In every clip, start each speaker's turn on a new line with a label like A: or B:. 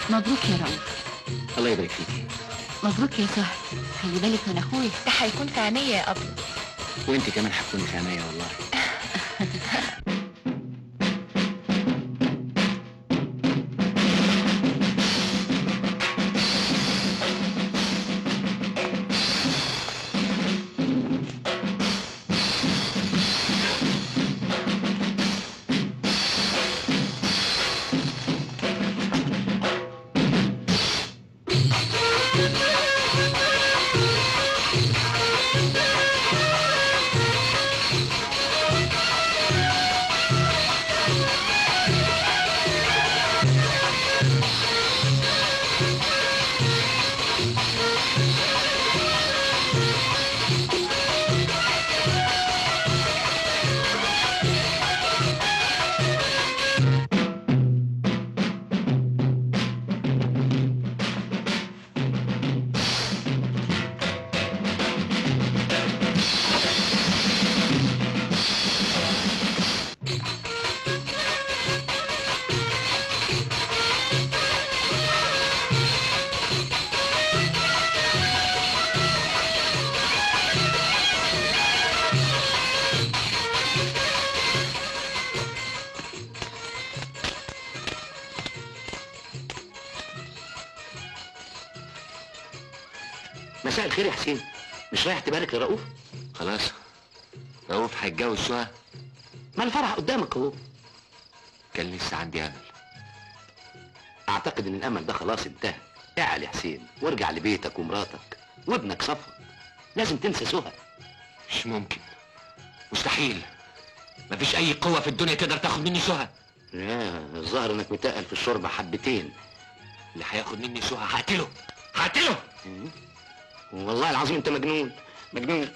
A: مبروك يا رؤوف
B: الله يبارك فيكي
A: مبروك يا سهر خلي بالك من اخويا
C: ده هيكون في عينيا يا ابله
B: وانت كمان هتكوني في عينيا والله مساء الخير يا حسين مش رايح تبارك لرؤوف
D: خلاص رؤوف هيتجوز سهى
B: ما الفرح قدامك اهو
D: كان لسه عندي امل
B: اعتقد ان الامل ده خلاص انتهى اعل يا حسين وارجع لبيتك ومراتك وابنك صفا لازم تنسى سهى
D: مش ممكن مستحيل مفيش اي قوة في الدنيا تقدر تاخد مني سهى
B: يا الظاهر انك متقل في الشوربه حبتين
D: اللي هياخد مني سهى هقتله هقتله
B: مم. والله العظيم انت مجنون مجنون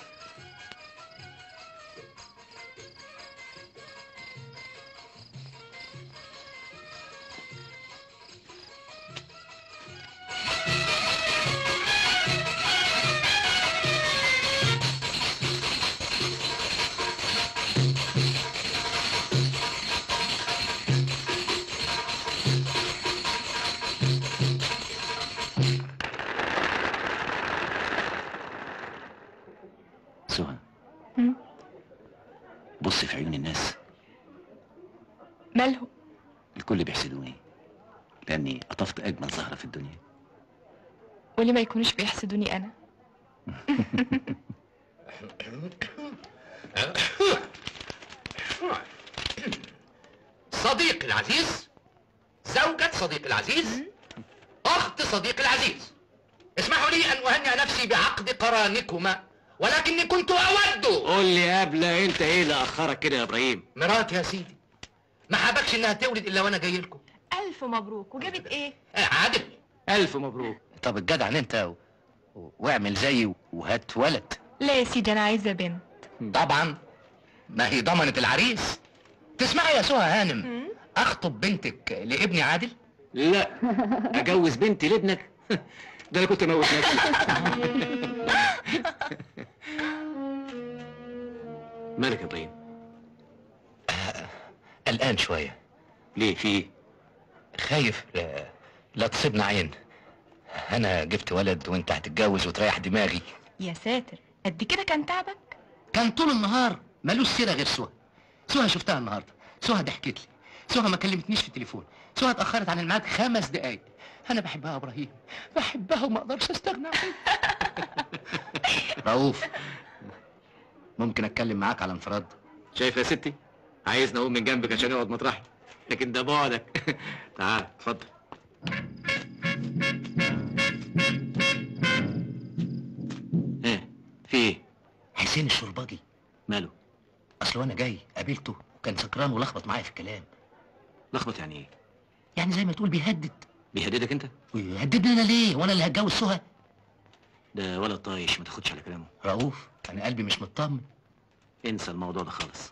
B: سهى
C: مم.
B: بص في عيون الناس
C: مالهم
B: الكل بيحسدوني لاني قطفت اجمل زهره في الدنيا
C: وليه ما يكونوش بيحسدوني انا
E: صديقي العزيز زوجة صديقي العزيز أخت صديقي العزيز اسمحوا لي أن أهنئ نفسي بعقد قرانكما ولكني كنت أود
D: قول لي يا ابله انت ايه اللي اخرك كده يا ابراهيم
E: مراتي يا سيدي ما حبكش إنها تولد إلا وأنا جاي لكم
C: الف مبروك وجابت ايه
E: آه، عادل
D: الف مبروك
B: طب الجدع انت و... و... واعمل زيي وهات ولد
C: لا يا سيدي انا عايزه بنت
E: طبعا ما هي ضمنت العريس تسمعي يا سهى هانم أخطب بنتك لابني عادل
D: لا اجوز بنتي لابنك ده انا كنت اموت نفسي مالك يا ابراهيم
E: قلقان شوية
D: ليه في ايه
E: خايف لا, لا تصيبنا عين أنا جبت ولد وأنت هتتجوز وتريح دماغي
C: يا ساتر قد كده كان تعبك
E: كان طول النهار ملوش سيره غير سهى سهى شفتها النهارده سهى ضحكت لي سهى ما كلمتنيش في التليفون سهى اتاخرت عن الميعاد خمس دقايق انا بحبها يا ابراهيم بحبها وما اقدرش استغنى عنها رؤوف ممكن اتكلم معاك على انفراد
D: شايف يا ستي عايزني اقوم من جنبك عشان اقعد مطرحي لكن ده بعدك تعال اتفضل ايه في ايه
E: حسين الشرباجي
D: ماله
E: اصل وانا جاي قابلته وكان سكران ولخبط معايا في الكلام
D: لخبط يعني ايه
E: يعني زي ما تقول بيهدد
D: بيهددك انت
E: ويهددني انا ليه وانا اللي هتجوز سهى
D: ده ولد طايش ما تاخدش على كلامه
E: رؤوف انا قلبي مش مطمن
D: انسى الموضوع ده خالص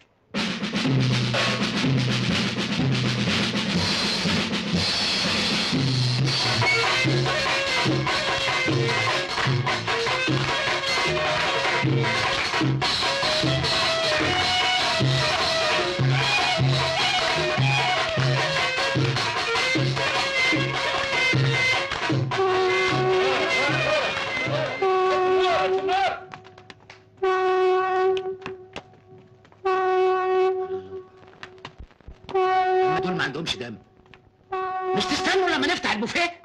E: عندهمش دم مش تستنوا لما نفتح البوفيه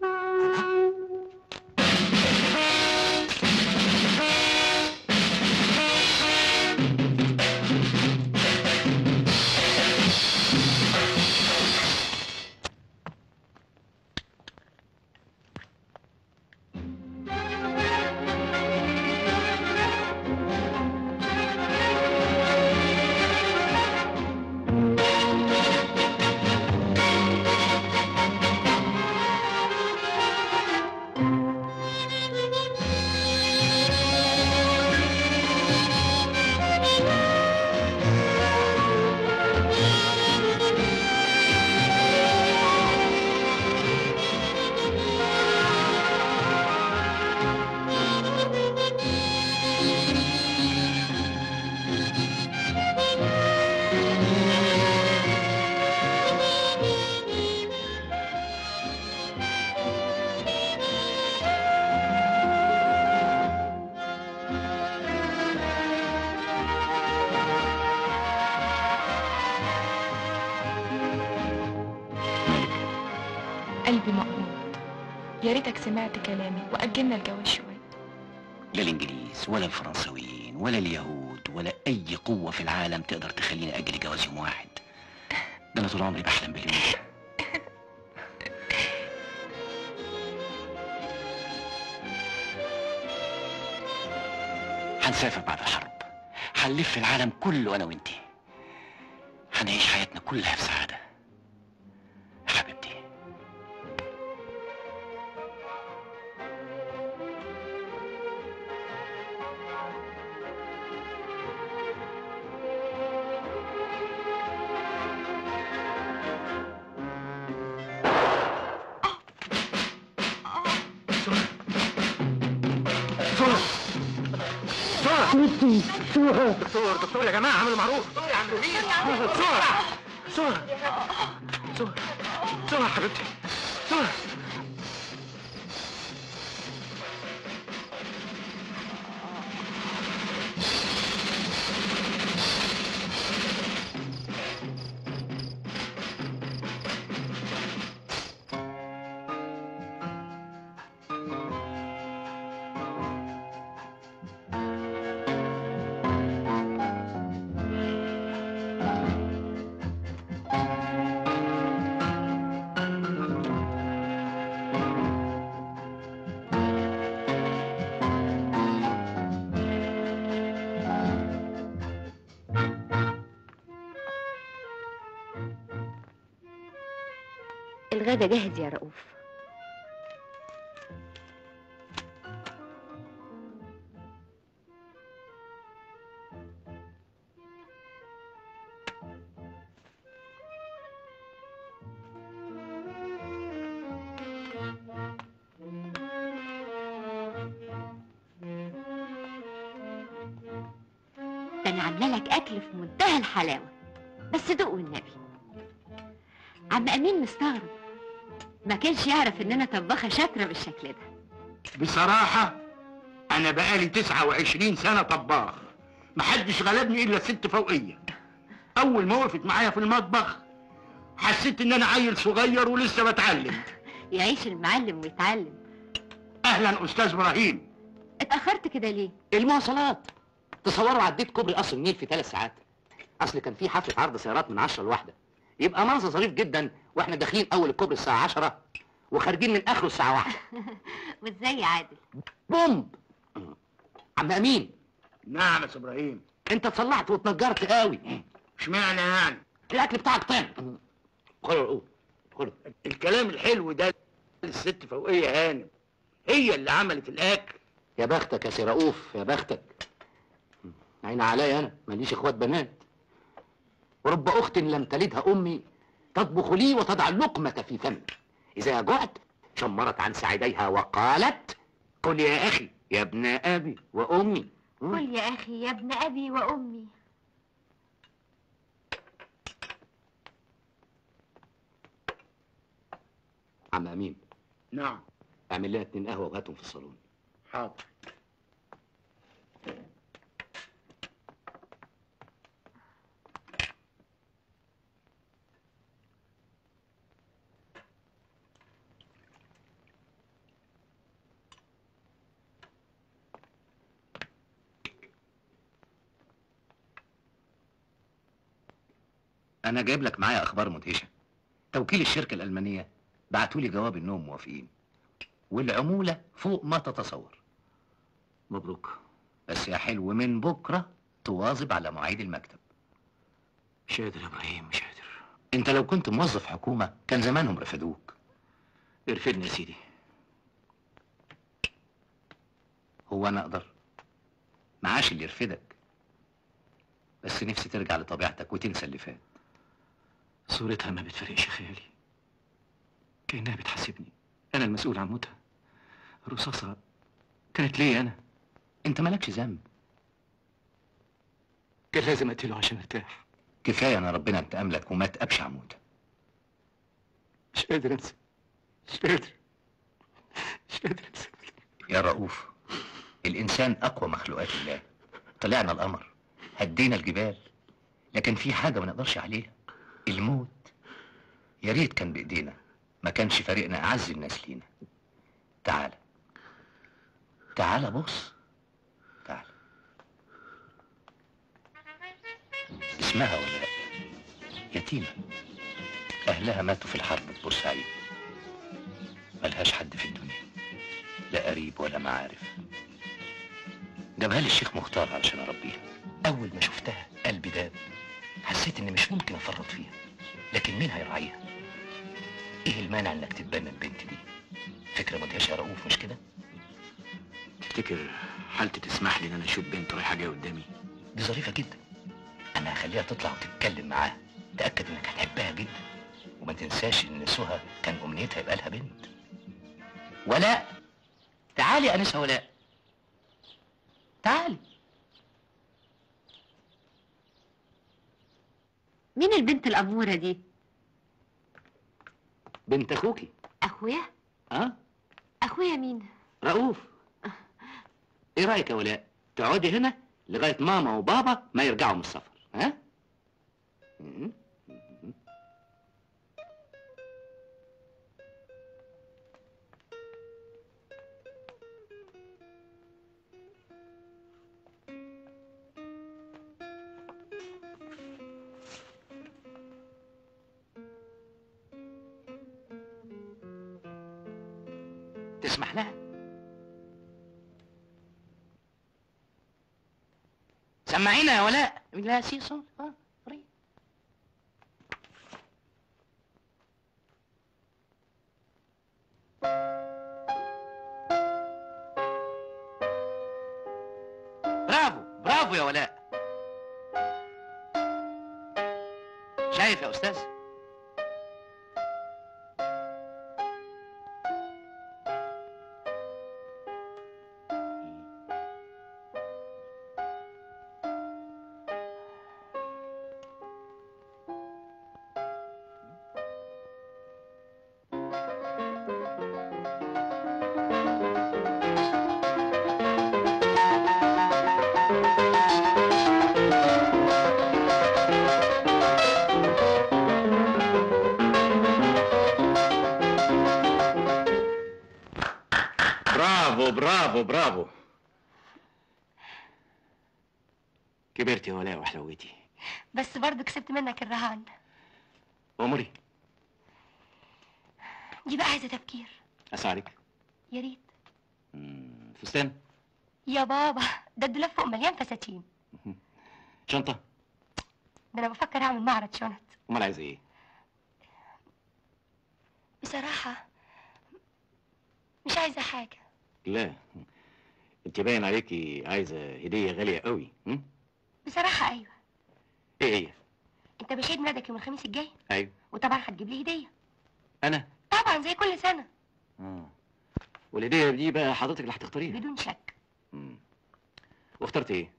C: قلبي مقبوض يا ريتك سمعت كلامي وأجلنا الجواز شوية
E: لا الانجليز ولا الفرنساويين ولا اليهود ولا اي قوه في العالم تقدر تخليني اجل جواز يوم واحد ده انا طول عمري بحلم باليوم ده هنسافر بعد الحرب هنلف العالم كله انا وانتي هنعيش حياتنا كلها في سعاده حبيبتي دكتور دكتور يا جماعه اعملوا معروف دكتور يا عم بسرعه بسرعه بسرعه بسرعه حبيبتي بسرعه
A: الغدا جاهز يا رؤوف ده انا عامله لك اكل في منتهى الحلاوه بس دوق والنبي عم امين مستغرب ما كانش يعرف ان انا طباخه شاطره بالشكل ده
F: بصراحة أنا بقالي 29 سنة طباخ محدش غلبني إلا الست فوقية أول ما وقفت معايا في المطبخ حسيت إن أنا عيل صغير ولسه بتعلم
A: يعيش المعلم ويتعلم
F: أهلا أستاذ إبراهيم
A: اتاخرت كده ليه
B: المواصلات تصوروا عديت كوبري قصر النيل في ثلاث ساعات اصل كان في حفله عرض سيارات من 10 لواحده يبقى منظر ظريف جدا واحنا داخلين اول الكوبري الساعه 10 وخارجين من اخره الساعه 1
A: وازاي يا عادل
B: بومب عم امين
F: نعم يا أستاذ إبراهيم
B: انت اتصلعت واتنجرت قوي
F: اشمعنى يعني
B: الاكل بتاعك طعم خلوا القوه خلوا
F: الكلام الحلو ده الست فوقية هانم هي اللي عملت الأكل
B: يا بختك يا سي رؤوف يا بختك عين عليا انا ماليش اخوات بنات ورب اخت لم تلدها امي تطبخ لي وتضع اللقمه في فمي اذا جعت شمرت عن ساعديها وقالت قل يا اخي يا ابن ابي وامي
A: قل يا اخي يا ابن ابي وامي
B: عم امين
F: نعم
B: اعمل لنا اتنين قهوه وهاتهم في الصالون
F: حاضر
E: انا جايب لك معايا اخبار مدهشه توكيل الشركه الالمانيه بعتوا لي جواب انهم موافقين والعموله فوق ما تتصور
B: مبروك
E: بس يا حلو من بكره تواظب على مواعيد المكتب
B: مش قادر يا ابراهيم مش قادر
E: انت لو كنت موظف حكومه كان زمانهم رفدوك
B: ارفدني يا سيدي
E: هو انا اقدر معاش اللي يرفدك بس نفسي ترجع لطبيعتك وتنسى اللي فات
B: صورتها ما بتفرقش خيالي كأنها بتحاسبني أنا المسؤول عن موتها الرصاصة كانت ليه أنا
E: انت مالكش ذنب
B: كان لازم أقتله عشان أرتاح
E: كفايه ان ربنا انتقم لك وما تقبش عمود
B: مش قادر أنسى مش قادر مش قادر أنسى
E: يا رؤوف الانسان اقوى مخلوقات الله طلعنا القمر هدينا الجبال لكن في حاجه ما نقدرش عليها الموت يا ريت كان بايدينا ما كانش فارقنا اعز الناس لينا تعال تعال بص تعال اسمها ولاء يتيمة أهلها ماتوا في الحرب في بورسعيد ملهاش حد في الدنيا لا قريب ولا معارف جابها لي الشيخ مختار علشان أربيها أول ما شفتها قلبي داب حسيت إني مش ممكن أفرط فيها لكن مين هيراعيها؟ إيه المانع إنك تتبنى البنت دي؟ فكرة مدهشة يا رؤوف مش كده؟
B: تفتكر حالتي تسمح لي إن أنا أشوف بنت رايحة جاية قدامي
E: دي ظريفة جدا أنا هخليها تطلع وتتكلم معاها تأكد إنك هتحبها جدا وما تنساش إن سهى كان أمنيتها يبقى لها بنت ولاء تعالي يا أنسة ولاء تعالي
A: مين البنت الأمورة دي؟
B: بنت أخوكي
A: أخويا؟
B: ها؟
A: أخويا مين؟
B: رؤوف إيه رأيك يا ولاء؟ تقعدي هنا لغاية ماما وبابا ما يرجعوا من السفر ها؟ م-
E: تسمح لها سمعينا يا ولاء لا سيصون اه قريب. برافو برافو يا ولاء شايف يا استاذ
B: برافو برافو برافو كبرت يا ولاء وحلوتي
G: بس برضه كسبت منك الرهان
B: عمري
G: دي بقى عايزه تفكير
B: أساعدك
G: يا ريت
B: مم، فستان
G: يا بابا ده الدولاب فوق مليان فساتين
B: شنطة
G: ده انا بفكر اعمل معرض شنط
B: أمال عايزة إيه؟
G: بصراحه مش عايزه حاجه
B: لا أنت باين عليكي عايزة هدية غالية قوي م?
G: بصراحه ايوه
B: إيه هي؟
G: انت مش عيد ميلادك يوم الخميس الجاي
B: أيوه
G: وطبعا هتجيب لي هديه
B: أنا
G: طبعا زي كل سنه
B: آه. والهدية دي بقى حضرتك اللي هتختاريها
G: بدون شك
B: مم. واخترت إيه؟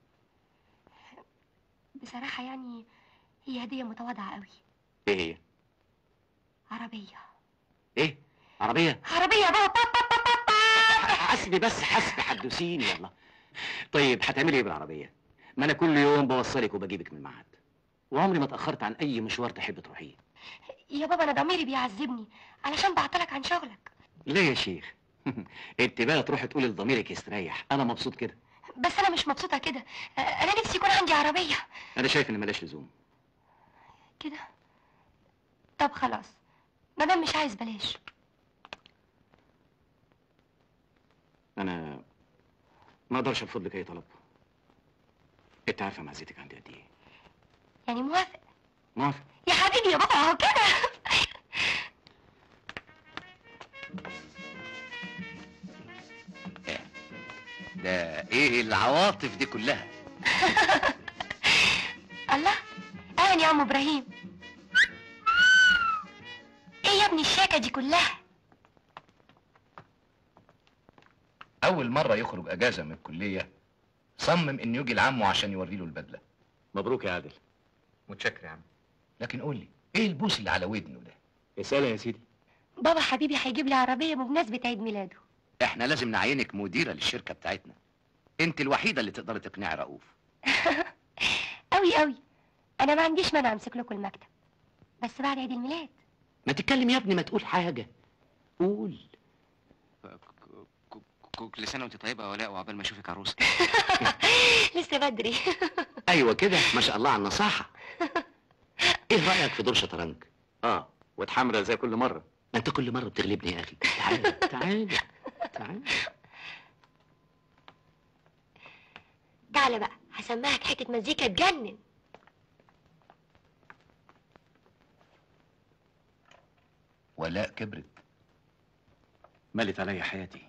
G: بصراحه يعني هي هديه متواضعه قوي
B: إيه هي؟
G: عربيه
B: إيه؟ عربية؟
G: عربيه بابا بابا بابا بابا.
B: حسبي بس حسبي حدثيني يلا طيب هتعملي ايه بالعربيه ما انا كل يوم بوصلك وبجيبك من الميعاد وعمري ما اتاخرت عن اي مشوار تحب تروحيه
G: يا بابا انا ضميري بيعذبني علشان بعطلك عن شغلك
B: ليه يا شيخ انت بقى تروحي تقولي لضميرك يستريح انا مبسوط كده
G: بس انا مش مبسوطه كده آه، انا نفسي يكون عندي عربيه
B: انا شايف ان ملاش لزوم
G: كده طب خلاص مادام مش عايز بلاش
D: انا ما اقدرش ارفض لك اي طلب انت عارفه معزتك عندي قد ايه
G: يعني موافق
D: موافق
G: يا حبيبي يا بابا اهو كده
E: ده ايه العواطف دي كلها
G: الله اهلا يا عم ابراهيم ايه يا ابني الشاكه دي كلها
E: اول مره يخرج اجازه من الكليه صمم انه يجي لعمه عشان يوري له البدله
D: مبروك يا عادل
B: متشكر يا عم
E: لكن قول لي ايه البوس اللي على ودنه ده
D: اسالها يا سيدي
G: بابا حبيبي هيجيب لي عربيه بمناسبه عيد ميلاده
E: احنا لازم نعينك مديره للشركه بتاعتنا انت الوحيده اللي تقدري تقنعي رؤوف
G: قوي قوي انا ما عنديش مانع امسك لكم المكتب بس بعد عيد الميلاد
B: ما تتكلم يا ابني ما تقول حاجه قول
D: كل سنه وانت طيبه يا ولاء وعقبال ما اشوفك عروسه
G: لسه بدري
B: ايوه كده ما شاء الله على النصاحه ايه رايك في دور شطرنج
D: اه واتحمرة زي كل مره
B: ما انت كل مره بتغلبني يا اخي تعال تعال تعال
G: تعالى بقى هسمعك حته مزيكا تجنن
E: ولاء كبرت
D: ملت عليا حياتي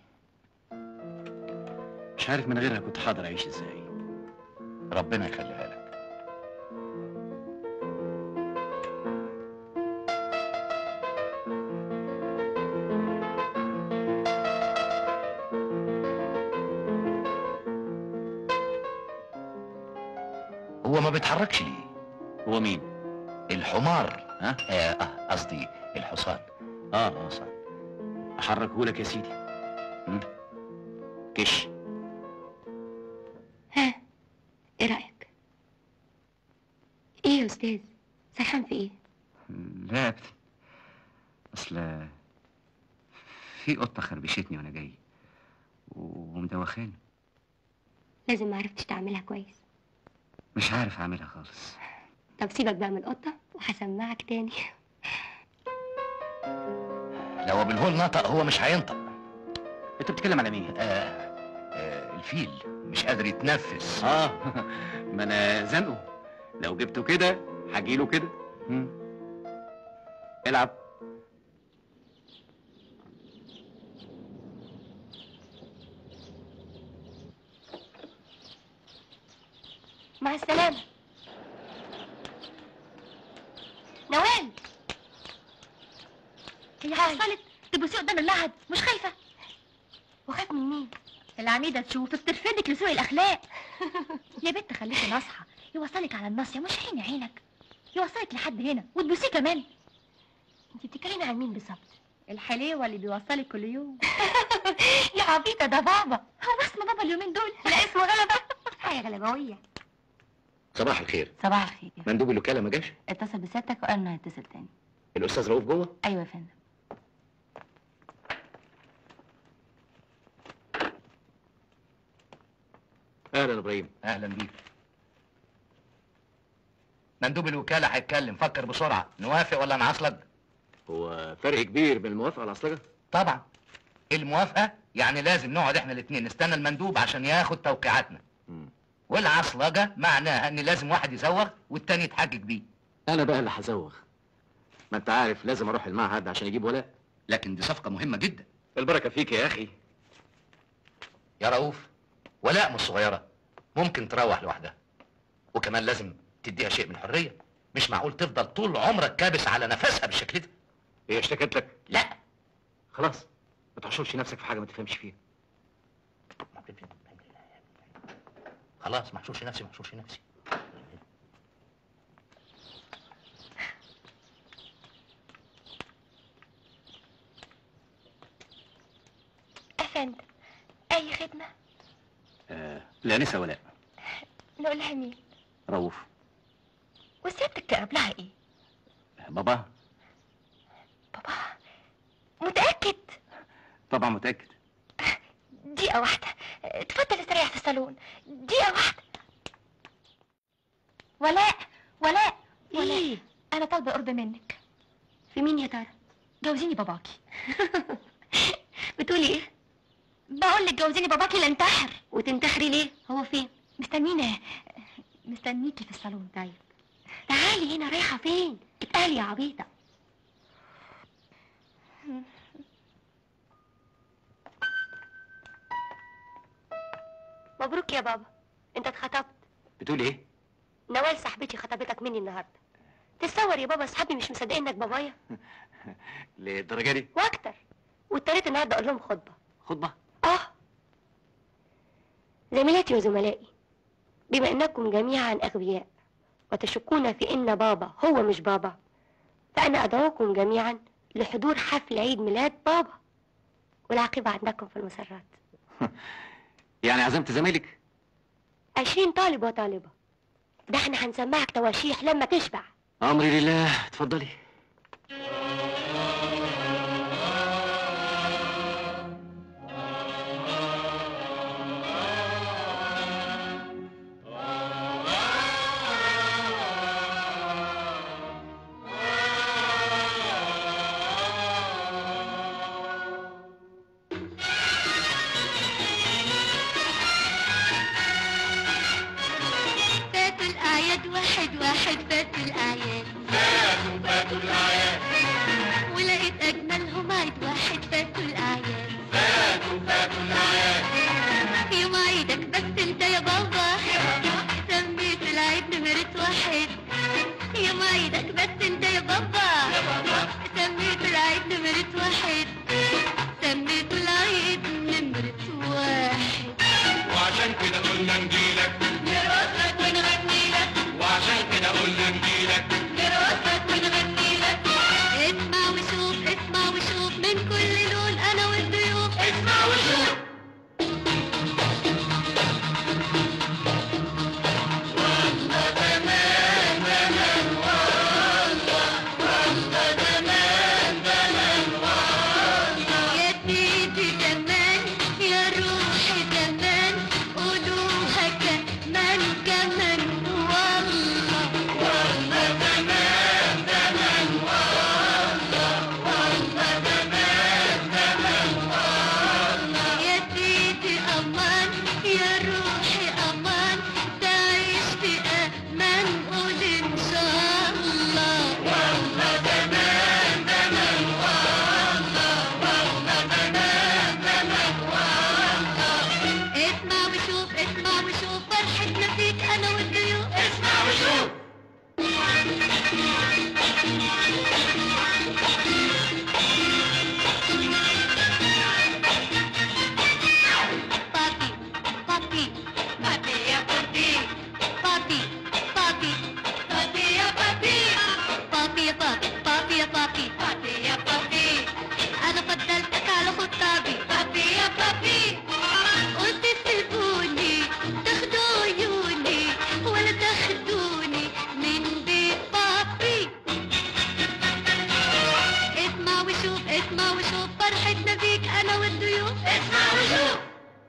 D: مش عارف من غيرها كنت حاضر اعيش ازاي
E: ربنا يخليها لك هو ما بيتحركش ليه
D: هو مين
E: الحمار
D: ها
E: آه، آه، قصدي الحصان
D: اه اه صح احركهولك يا سيدي مم. كش
G: ها ايه رايك ايه يا استاذ سرحان في ايه
D: لا ابدا اصل في قطه خربشتني وانا جاي ومدوخاني
G: لازم ما عرفتش تعملها كويس
D: مش عارف اعملها خالص
G: طب سيبك بقى من القطه وهسمعك تاني
E: لو ابو الهول نطق هو مش هينطق
D: انت بتتكلم على مين
E: آه آه الفيل مش قادر يتنفس
D: اه ما انا زنقه لو جبته كده هجيله كده مم. العب
G: مع السلامه نوال هي حصلت تبصي قدام اللحد مش خايفه وخايف من مين العميدة تشوفك ترفدك لسوء الأخلاق يا بنت خليكي ناصحة يوصلك على الناصية مش عيني عينك يوصلك لحد هنا وتبوسيه كمان انت بتتكلمي عن مين بالظبط الحليوة اللي بيوصلك كل يوم يا عبيطة ده بابا هو اسمه بابا اليومين دول لا اسمه غلبة حاجة غلبوية
B: صباح الخير
A: صباح الخير
B: مندوب الوكاله ما جاش
A: اتصل بسيادتك وقال انه هيتصل تاني
B: الاستاذ رؤوف جوه
A: ايوه يا فندم
B: اهلا ابراهيم
E: اهلا بيك مندوب الوكاله هيتكلم فكر بسرعه نوافق ولا نعصلج
D: هو فرق كبير بين الموافقه والعصلجه
E: طبعا الموافقه يعني لازم نقعد احنا الاثنين نستنى المندوب عشان ياخد توقيعاتنا
D: مم.
E: والعصلجه معناها ان لازم واحد يزوغ والتاني يتحجج بيه
D: انا بقى اللي هزوغ ما انت عارف لازم اروح المعهد عشان اجيب ولاء
E: لكن دي صفقه مهمه جدا
D: البركه فيك يا اخي
E: يا رؤوف ولاء مش صغيره ممكن تروح لوحدها وكمان لازم تديها شيء من الحريه مش معقول تفضل طول عمرك كابس على نفسها بالشكل ده
D: هي اشتكت لك
E: لا
D: خلاص ما تحشرش نفسك في حاجه ما تفهمش فيها
E: خلاص محشوش نفسي محشوش نفسي
G: أفندم أي خدمة
D: آه لا نسى ولاء
G: نقولها مين
D: رؤوف
G: وسيادتك تقرب لها إيه
D: بابا
G: بابا متأكد
D: طبعا متاكد
G: دقيقة واحدة اتفضل استريح في الصالون دقيقة واحدة ولاء ولاء
C: ايه انا طالبه قرب منك
G: في مين يا ترى
C: جوزيني باباكي
G: بتقولي ايه
C: بقول لك جوزيني باباكي لانتحر
G: وتنتحري ليه هو فين
C: مستنينا مستنيكي في الصالون
G: طيب تعالي هنا رايحه فين اتقالي يا عبيطه مبروك يا بابا انت اتخطبت
B: بتقول ايه
G: نوال صاحبتي خطبتك مني النهارده تصور يا بابا اصحابي مش مصدقين انك بابايا
B: للدرجه دي
G: واكتر واضطريت النهارده اقول لهم خطبه
B: خطبه
G: اه زميلاتي وزملائي بما انكم جميعا اغبياء وتشكون في ان بابا هو مش بابا فانا ادعوكم جميعا لحضور حفل عيد ميلاد بابا والعاقبه عندكم في المسرات
B: يعني عزمت زمايلك
G: عشرين طالب وطالبه ده احنا هنسمعك تواشيح لما تشبع
B: امري لله اتفضلي
G: فاتوا الأعياد واحد واحد فاتوا الأعياد
F: فاتوا الأعياد
G: ولقيت أجملهم عيد واحد فاتوا الأعياد
F: فاتوا فاتوا الأعياد
G: يوم عيدك بس انت يا بابا سميت العيد نمرة واحد يوم عيدك بس انت يا بابا سميت العيد نمرة واحد سميت العيد نمرة واحد
F: وعشان كده قلنا نجيلك
G: نرقصك ونغني لك
F: وعشان كده قلنا نجيلك
G: نرقصك ونغني لك اسمع وشوف اسمع وشوف من كل لون انا والضيوف
F: اسمع وشوف
G: يا سيدي زمان يا روحي زمان قولوها كمان كمان والله يا سيدي أمان يا روحي أمان تعيش في أمان قول إن شاء الله اسمع وشوف اسمع وشوف فرحتنا فيك أنا والضيوف
F: اسمع وشوف
G: Papi, papi, papi ya papi, papi, papi, papi ya papi, papi ya papi, papi ya papi, papi ya papi. أنا فضلتك على خطابي papi يا papi. قلت سيبوني تاخدوا عيوني ولا تاخدوني من بيت بابي. اسمع وشوف اسمع وشوف فرحتنا بيك أنا والضيوف اسمع وشوف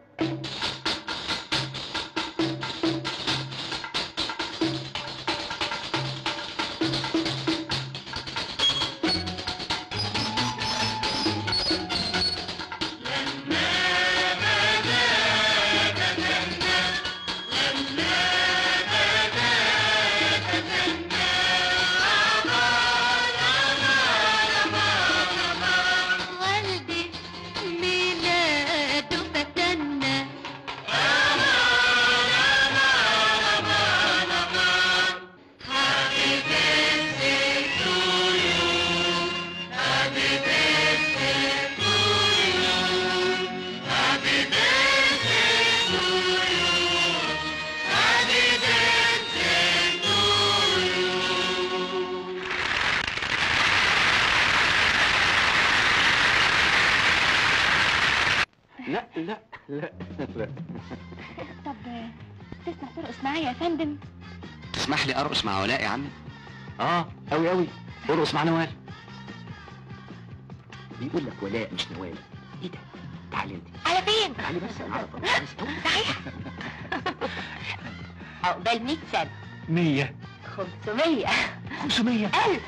G: والدي ميلاده فتنا
B: لا لا لا لا
C: طب تسمح ترقص معايا يا فندم
B: تسمح لي ارقص مع ولاء يا عمي اه اوي اوي ارقص مع نوال بيقول لك ولاء مش نوال ايه ده تعالي انت
G: على فين؟
B: تعالي بس انا عارف
G: صحيح عقبال 100 سنة
D: مية
G: 500
E: 500
A: ألف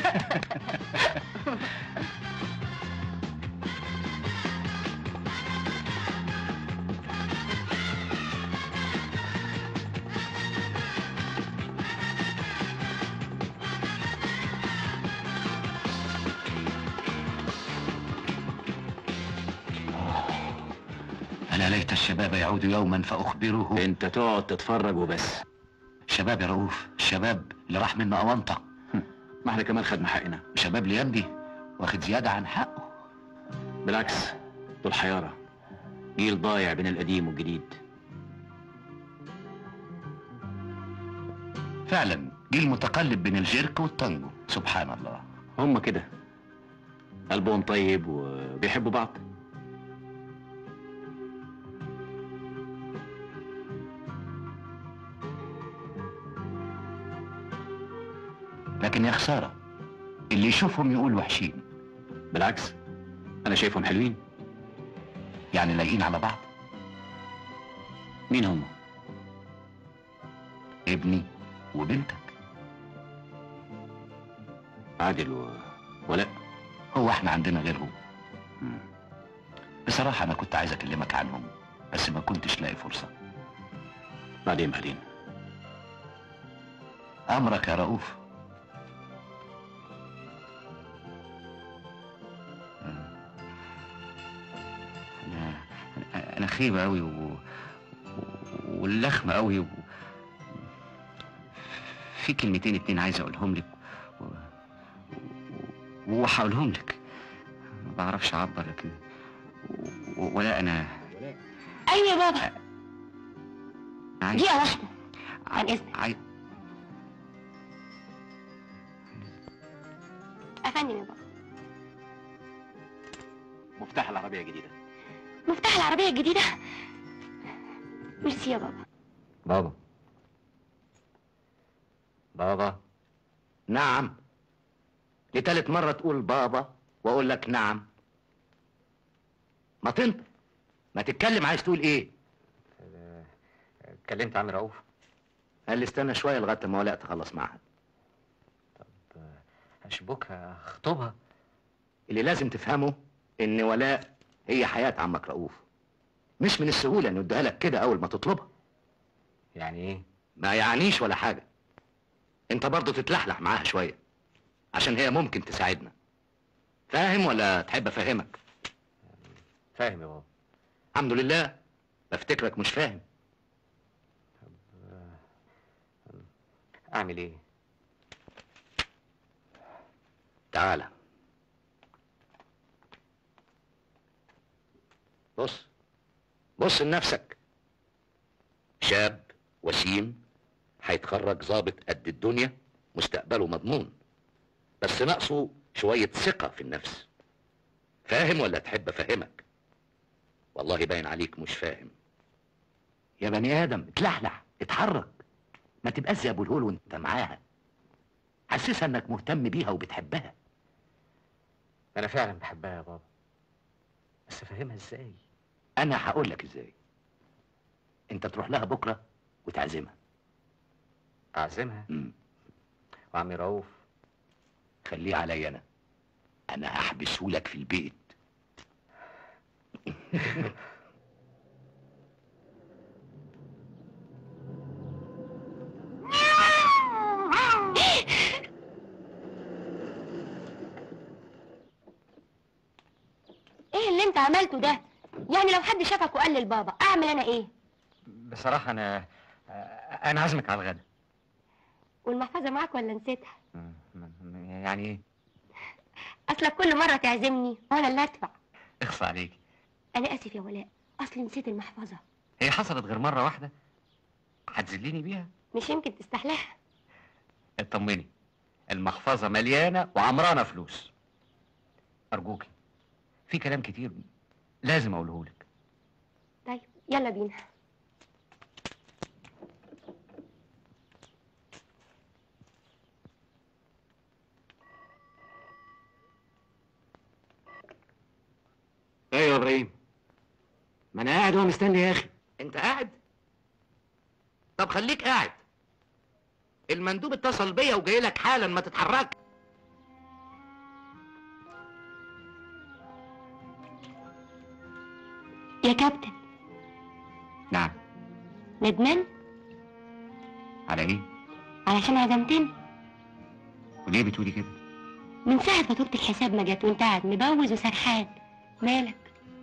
E: أنا ليت الشباب يعود يوما فأخبره
D: انت تقعد تتفرج وبس
E: شباب يا رؤوف الشباب اللي راح منه أونطة
D: ما احنا كمان خدنا حقنا
E: شباب ليمدي واخد زيادة عن حقه
D: بالعكس دول حيارة جيل ضايع بين القديم والجديد
E: فعلا جيل متقلب بين الجيرك والتانجو سبحان الله
D: هم كده قلبهم طيب وبيحبوا بعض
E: لكن يا خسارة اللي يشوفهم يقول وحشين
D: بالعكس انا شايفهم حلوين
E: يعني لايقين على بعض
D: مين هم
E: ابني وبنتك
D: عادل و... ولا
E: هو احنا عندنا غيرهم بصراحة أنا كنت عايز أكلمك عنهم بس ما كنتش لاقي فرصة
D: بعدين بعدين
E: أمرك يا رؤوف أنا أنا خيبة أوي و... و- واللخمة أوي و... في كلمتين اتنين عايز أقولهم لك و... و... وهقولهم لك ما بعرفش أعبر لكن و... ولا أنا
A: أيوة يا بابا
E: عايز
A: دقيقة واحدة عن إذنك
E: عايز
A: أفندم يا بابا
D: مفتاح العربية الجديدة
A: مفتاح العربية الجديدة ميرسي يا بابا
B: بابا بابا نعم لتالت مرة تقول بابا واقول لك نعم ما تنطق ما تتكلم عايز تقول ايه
H: كلمت عم رؤوف
B: قال لي استنى شوية لغاية ما ولاء تخلص معاها
H: اشبكها اخطبها
B: اللي لازم تفهمه ان ولاء هي حياة عمك رؤوف مش من السهولة انه يديها لك كده اول ما تطلبها
H: يعني ايه
B: ما يعنيش ولا حاجة انت برضه تتلحلح معاها شوية عشان هي ممكن تساعدنا فاهم ولا تحب افهمك
H: فاهم يا بابا
B: الحمد لله بفتكرك مش فاهم
H: اعمل ايه
B: تعالى بص بص لنفسك شاب وسيم هيتخرج ظابط قد الدنيا مستقبله مضمون بس ناقصه شوية ثقة في النفس فاهم ولا تحب افهمك والله باين عليك مش فاهم يا بني ادم اتلحلح اتحرك ما تبقاش زي ابو الهول وانت معاها حسسها انك مهتم بيها وبتحبها
H: انا فعلا بحبها يا بابا بس افهمها ازاي
B: انا هقول لك ازاي انت تروح لها بكره وتعزمها
H: اعزمها
B: مم.
H: وعمي رؤوف
B: خليه عليا انا انا هحبسه لك في البيت
A: إيه اللي أنت عملته ده؟ يعني لو حد شافك وقال للبابا أعمل أنا إيه؟
H: بصراحة انا انا عازمك على الغدا
A: والمحفظة معاك ولا نسيتها؟
H: يعني ايه
A: أصلك كل مرة تعزمني وأنا اللي أدفع
H: اخصى عليك
A: أنا آسف يا ولاء أصلي نسيت المحفظة
H: هي حصلت غير مرة واحدة هتذليني بيها
A: مش يمكن تستحلها
H: اطمني المحفظة مليانة وعمرانة فلوس أرجوكي في كلام كتير لازم أقوله لك
A: طيب يلا بينا
B: ايوه يا ابراهيم ما انا قاعد ومستني يا اخي انت قاعد طب خليك قاعد المندوب اتصل بيا وجاي لك حالا ما تتحرك
A: يا كابتن
D: نعم
A: ندمان
D: على ايه
A: علشان عزمتني
D: وليه بتقولي كده
A: من ساعة فاتورة الحساب ما جت وانت قاعد مبوز وسرحان مالك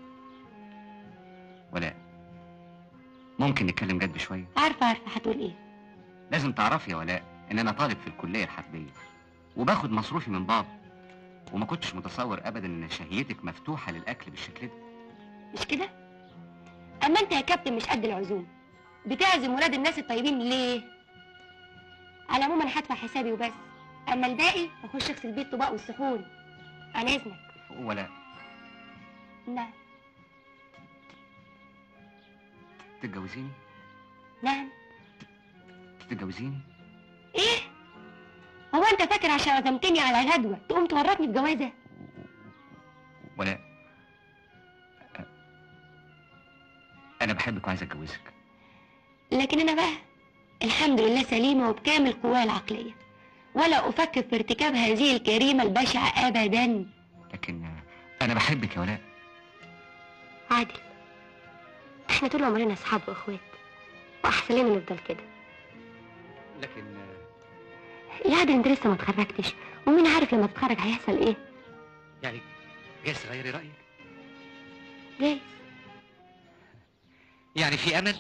D: ولا ممكن نتكلم جد شويه
A: عارفة عارفة هتقول ايه
D: لازم تعرفي يا ولاء ان انا طالب في الكليه الحربيه وباخد مصروفي من بابا وما كنتش متصور ابدا ان شهيتك مفتوحه للاكل بالشكل ده
A: مش كده اما انت يا كابتن مش قد العزوم بتعزم ولاد الناس الطيبين ليه على العموم انا هدفع حسابي وبس اما الباقي اخش اغسل بيه الطباق والصحون عن اذنك
D: ولا
A: نعم
D: تتجوزيني
A: نعم
D: تتجوزيني
A: ايه هو انت فاكر عشان عزمتني على غدوه تقوم تورطني بجوازه
D: ولا انا بحبك وعايز اتجوزك
A: لكن انا بقى الحمد لله سليمه وبكامل قواي العقليه ولا افكر في ارتكاب هذه الجريمه البشعه ابدا
D: لكن انا بحبك يا ولاء
A: عادل احنا طول عمرنا اصحاب واخوات واحسن لنا نفضل كده
D: لكن
A: يا عادل انت لسه ما اتخرجتش ومين عارف لما تتخرج هيحصل ايه
D: يعني جايز تغيري رايك
A: جايز
D: يعني في امل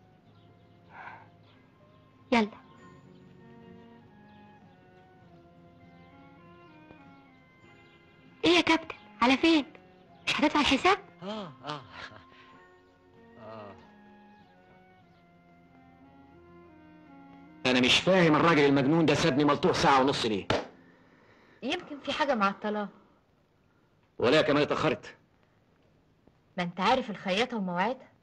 A: يلا ايه يا كابتن على فين مش هتدفع الحساب
D: اه اه اه
H: انا مش فاهم الراجل المجنون ده سابني ملطوع ساعه ونص ليه
G: يمكن في حاجة معطلاه
H: ولا كمان اتاخرت
G: ما انت عارف الخياطة ومواعيدها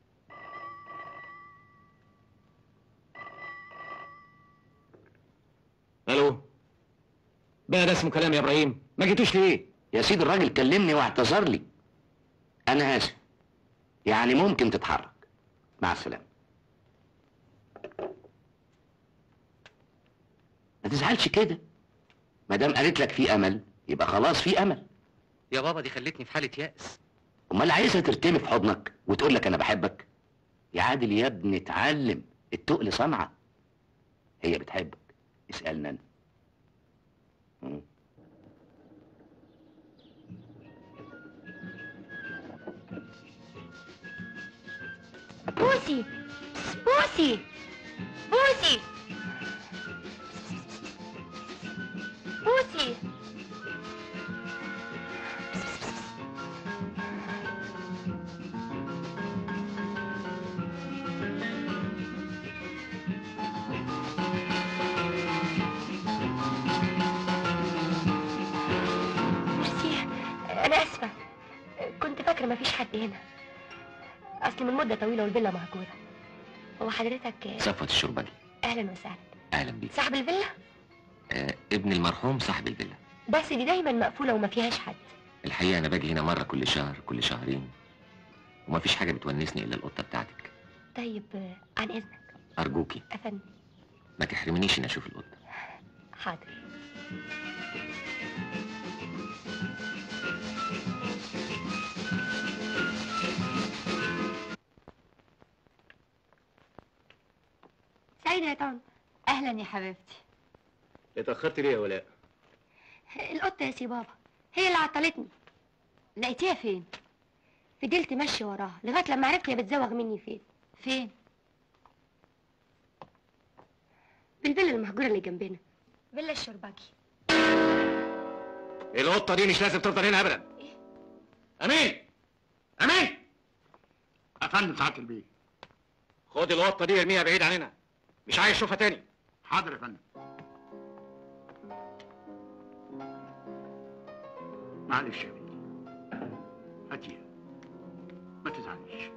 H: الو بقى ده اسمه كلام يا ابراهيم ما جيتوش ليه
B: يا سيدي الراجل كلمني واعتذر لي انا اسف يعني ممكن تتحرك مع السلامه ما تزعلش كده ما دام قالت لك في امل يبقى خلاص في امل
D: يا بابا دي خلتني في حاله يأس
B: امال عايزها ترتمي في حضنك وتقول لك انا بحبك يا عادل يا ابني اتعلم التقل صنعه هي بتحبك اسالنا انا مم.
A: بوسي بوسي بوسي بوسي ميرسي انا اسفه كنت فاكره مفيش حد هنا اصل من مده طويله والفيلا مهجوره هو حضرتك
D: صفوة الشربجي
A: اهلا وسهلا
D: اهلا بيك
A: صاحب الفيلا
D: آه ابن المرحوم صاحب الفيلا
A: بس دي دايما مقفوله وما فيهاش حد
D: الحقيقه انا باجي هنا مره كل شهر كل شهرين ومفيش حاجه بتونسني الا القطه بتاعتك
A: طيب آه، عن اذنك
D: ارجوكي
A: افندم
D: ما تحرمنيش ان اشوف القطه
A: حاضر سعيدة يا طنط أهلا يا حبيبتي
H: اتاخرت ليه يا ولاء
A: القطة يا سي بابا هي اللي عطلتني لقيتيها فين؟ فضلت ماشية وراها لغاية لما عرفت هي بتزوغ مني فين فين؟ بالفيلا المهجورة اللي جنبنا فيلا الشرباكي
H: القطه دي مش لازم تفضل هنا ابدا امين امين
F: افندم سعاده البيه
H: خد القطه دي ارميها بعيد عننا مش عايز اشوفها تاني
F: حاضر يا فندم معلش يا بنتي هاتيها ما تزعليش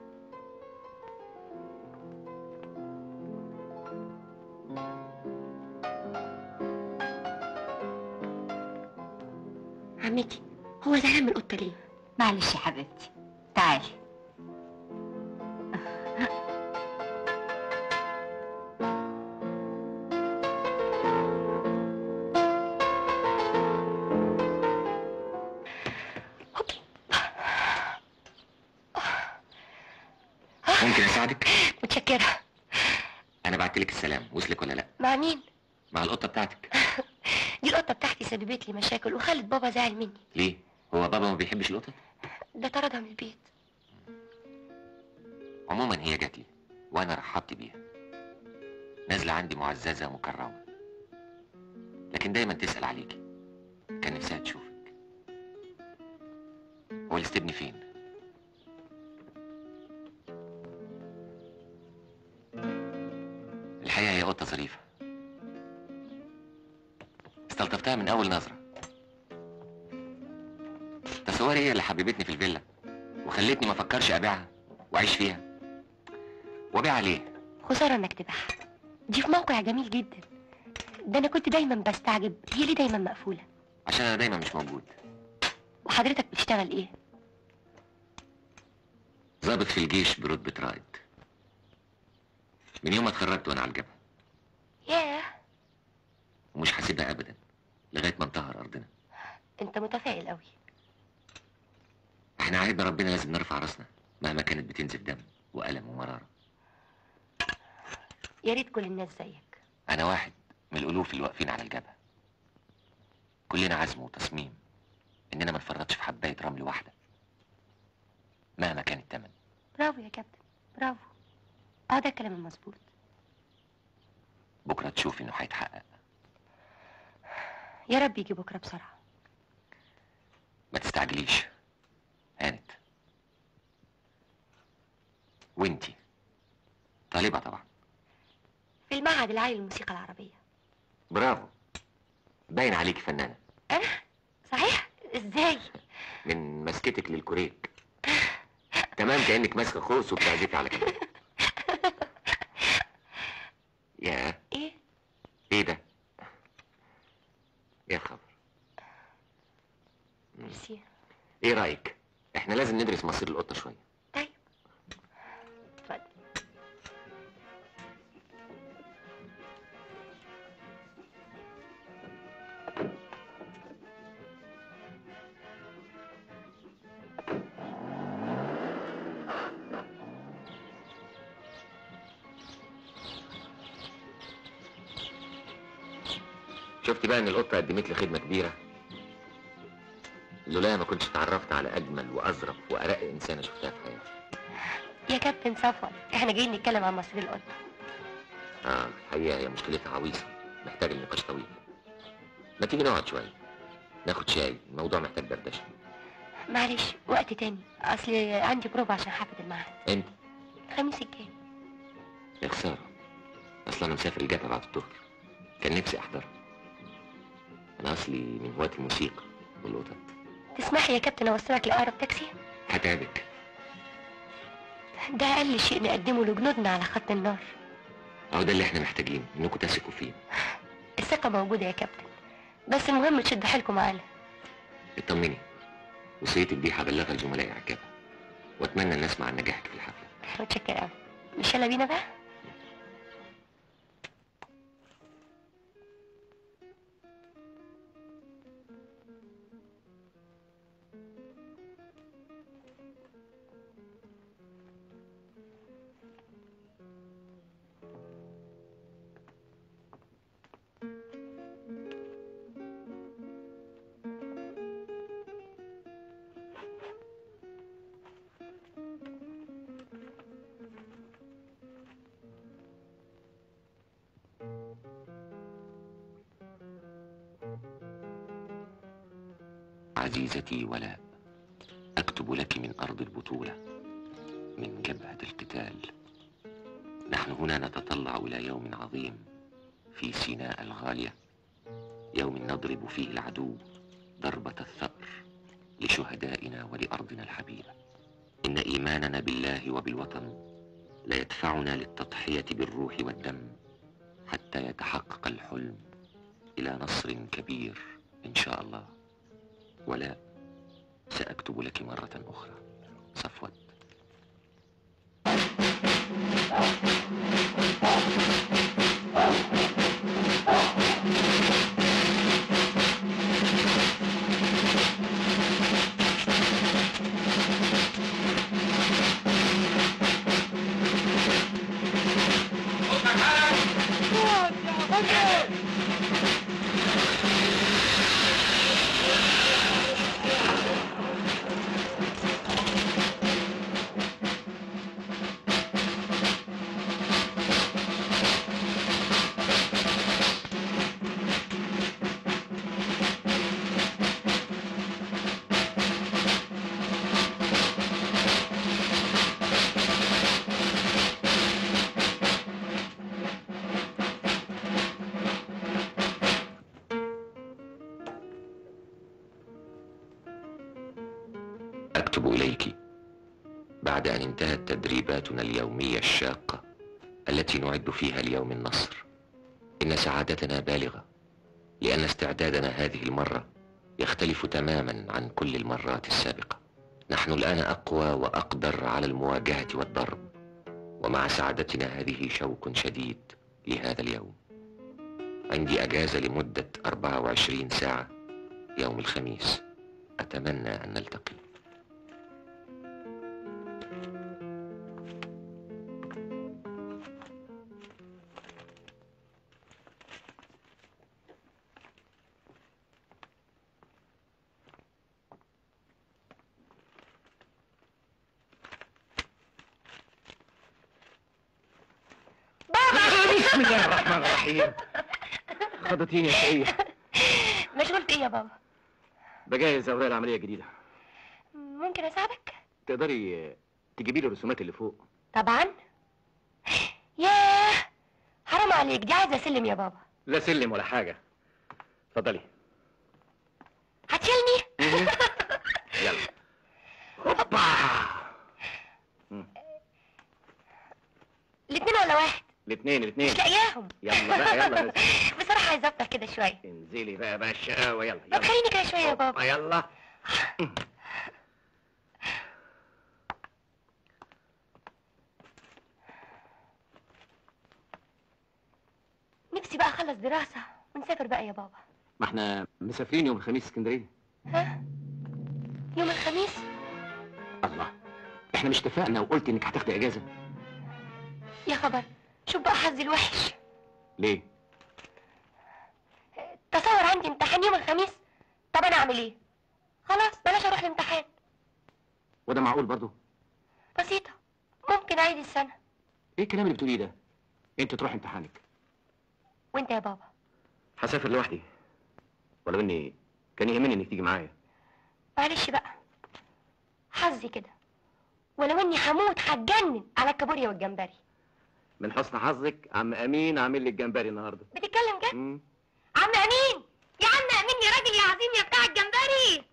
A: عمتي هو زعلان من القطة ليه؟ معلش يا حبيبتي تعالي
D: ممكن اساعدك
A: متشكرة
D: انا بعت لك السلام وصلك ولا لا
A: مع مين؟
D: مع القطه بتاعتك
A: دي القطة بتاعتي سببت لي مشاكل وخلت بابا زعل مني
D: ليه هو بابا ما بيحبش القطط
A: ده طردها من البيت
D: عموما هي جات لي وانا رحبت بيها نازله عندي معززه مكرمه لكن دايما تسال عليكي كان نفسها تشوفك هو الاستبن فين الحقيقه هي قطه ظريفه استلطفتها من اول نظره تصوري هي اللي حببتني في الفيلا وخلتني ما افكرش ابيعها واعيش فيها وابيعها ليه
A: خسارة انك تبيعها دي في موقع جميل جدا ده انا كنت دايما بستعجب هي ليه دايما مقفولة
D: عشان انا دايما مش موجود
A: وحضرتك بتشتغل ايه؟
D: ضابط في الجيش برتبة رائد من يوم ما اتخرجت وانا على الجبهة
A: ياه
D: ومش هسيبها ابدا لغاية ما انتهر ارضنا
A: انت متفائل قوي
D: احنا عهدنا ربنا لازم نرفع راسنا مهما كانت بتنزف دم وألم ومرارة
A: يا ريت كل الناس زيك
D: انا واحد من الالوف اللي واقفين على الجبهة كلنا عزم وتصميم اننا ما نفرطش في حباية رمل واحدة مهما كان التمن
A: برافو يا كابتن برافو اه ده الكلام المظبوط
D: بكرة تشوف انه هيتحقق
A: يا رب يجي بكره بسرعه
D: ما تستعجليش هانت وانتي طالبة طبعا
A: في المعهد العالي للموسيقى العربيه
D: برافو باين عليكي فنانة
A: انا صحيح ازاي
D: من مسكتك للكوريك تمام كأنك ماسكة خوص وبتعزفي على كده يا
A: ايه
D: ايه ده يا خبر
A: ميرسي
D: ايه رأيك احنا لازم ندرس مصير القطة شوية
A: طيب اتفضل
D: شفت بقى ان القطة قدمت لي خدمة كبيرة لولاها ما كنتش اتعرفت على اجمل واظرف وارق انسانة شفتها في حياتي
A: يا كابتن صفوت احنا جايين نتكلم عن مصير القطه
D: اه الحقيقة هي مشكلتها عويصة محتاجة لنقاش طويل ما تيجي نقعد شوية ناخد شاي الموضوع محتاج دردشة
A: معلش وقت تاني اصل عندي بروفا عشان حافظ المعهد
D: انت
A: الخميس الجاي
D: يا خسارة اصلا انا مسافر الجبهة بعد الظهر كان نفسي احضرها انا اصلي من هواة الموسيقى والقطط
A: تسمح يا كابتن اوصلك لاقرب تاكسي
D: هتعبك
A: ده اقل شيء نقدمه لجنودنا على خط النار
D: اهو ده اللي احنا محتاجين انكم تثقوا فيه
A: الثقه موجوده يا كابتن بس المهم تشد حيلكم معانا
D: اطمني وصيتك دي هبلغها لزملائي على الجبهة واتمنى ان اسمع عن نجاحك في الحفلة
A: متشكر قوي مش يلا بينا بقى
D: عزيزتي ولاء أكتب لك من أرض البطولة من جبهة القتال نحن هنا نتطلع إلى يوم عظيم في سيناء الغالية يوم نضرب فيه العدو ضربة الثأر لشهدائنا ولأرضنا الحبيبة إن إيماننا بالله وبالوطن ليدفعنا للتضحية بالروح والدم حتى يتحقق الحلم إلى نصر كبير إن شاء الله ولا سأكتب لك مرة أخرى صفوت أكتب إليك بعد أن انتهت تدريباتنا اليومية الشاقة التي نعد فيها ليوم النصر إن سعادتنا بالغة لأن استعدادنا هذه المرة يختلف تماما عن كل المرات السابقة نحن الآن أقوى وأقدر على المواجهة والضرب ومع سعادتنا هذه شوق شديد لهذا اليوم عندي أجازة لمدة 24 ساعة يوم الخميس أتمنى أن نلتقي
F: بسم الله الرحمن الرحيم
B: خضتيني يا شقية
A: مشغول في ايه يا بابا
B: بجهز أوراق العملية الجديدة
A: ممكن اساعدك
B: تقدري آه، تجيبي لي الرسومات اللي فوق
A: طبعا ياه حرام عليك دي عايزه سلم يا بابا
B: لا سلم ولا حاجة اتفضلي
A: هتشيلني
B: يلا
F: هوبا
A: الاتنين ولا واحد
B: الاثنين الاثنين
A: مش لاقياهم
B: يلا بقى يلا بس.
A: بصراحه عايزه افطر كده شويه
B: انزلي بقى بقى الشقاوة يلا
A: طب
B: يلا
A: خليني كده شويه يا بابا
B: يلا
A: نفسي بقى اخلص دراسه ونسافر بقى يا بابا
B: ما احنا مسافرين يوم الخميس اسكندرية
A: ها يوم الخميس
B: الله احنا مش اتفقنا وقلت انك هتاخدي اجازة
A: يا خبر شوف بقى حظي الوحش
B: ليه؟
A: تصور عندي امتحان يوم الخميس طب انا اعمل ايه خلاص بلاش اروح الامتحان
B: وده معقول برضه؟
A: بسيطه ممكن اعيد السنه
B: ايه الكلام اللي بتقوليه ده؟ انت تروح امتحانك
A: وانت يا بابا
B: هسافر لوحدي ولو اني كان يهمني انك تيجي معايا
A: معلش بقى حظي كده ولو اني هموت هتجنن على الكابوريا والجمبري
B: من حسن حظك عم امين عامل لي الجمبري النهارده
A: بتتكلم جد
B: مم.
A: عم امين يا عم امين يا راجل يا عظيم يا بتاع الجمبري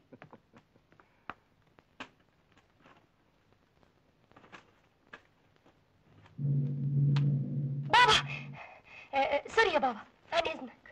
A: بابا آه، آه، سوري يا بابا عن اذنك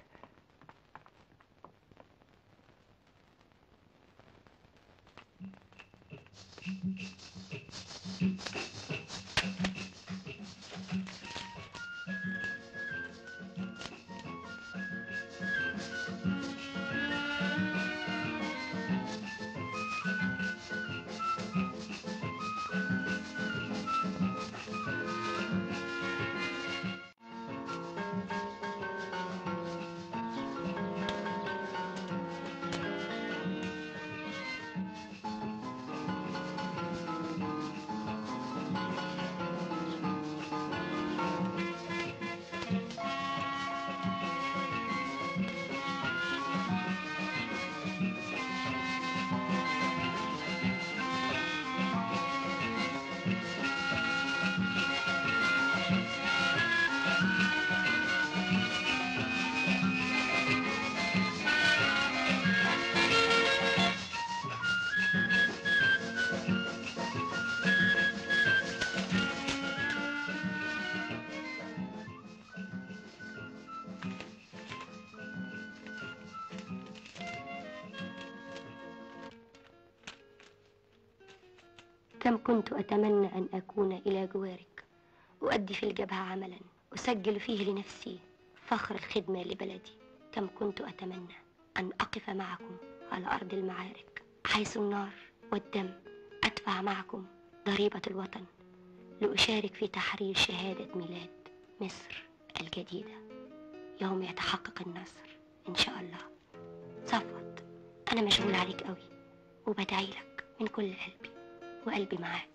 A: كم كنت أتمنى أن أكون إلى جوارك أؤدي في الجبهة عملا أسجل فيه لنفسي فخر الخدمة لبلدي كم كنت أتمنى أن أقف معكم على أرض المعارك حيث النار والدم أدفع معكم ضريبة الوطن لأشارك في تحرير شهادة ميلاد مصر الجديدة يوم يتحقق النصر إن شاء الله صفوت أنا مشغول عليك قوي وبدعي لك من كل قلبي وقلبي معاك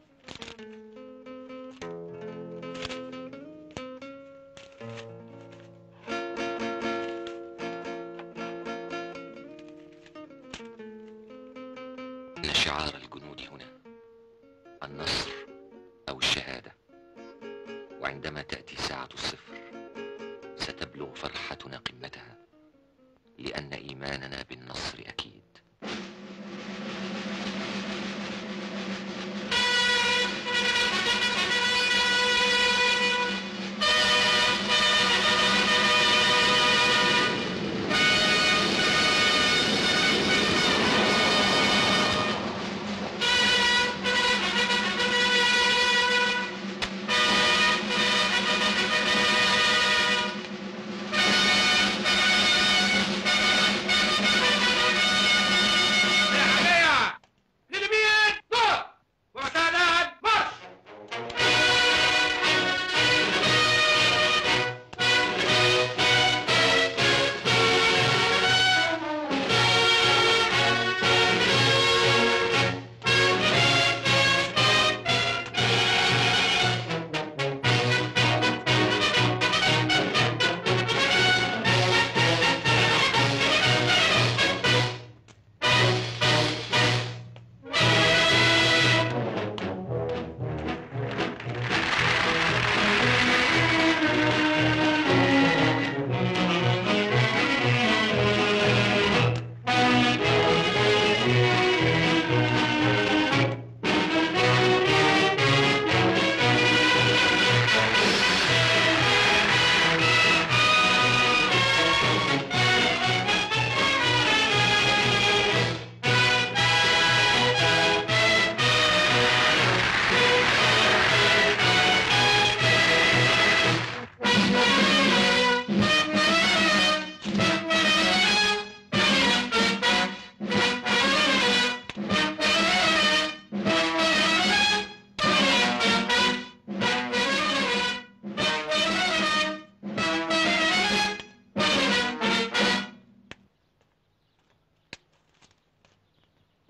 D: إن شعار الجنود هنا النصر أو الشهادة وعندما تأتي ساعة الصفر ستبلغ فرحتنا قمتها لأن إيماننا بالنصر أكيد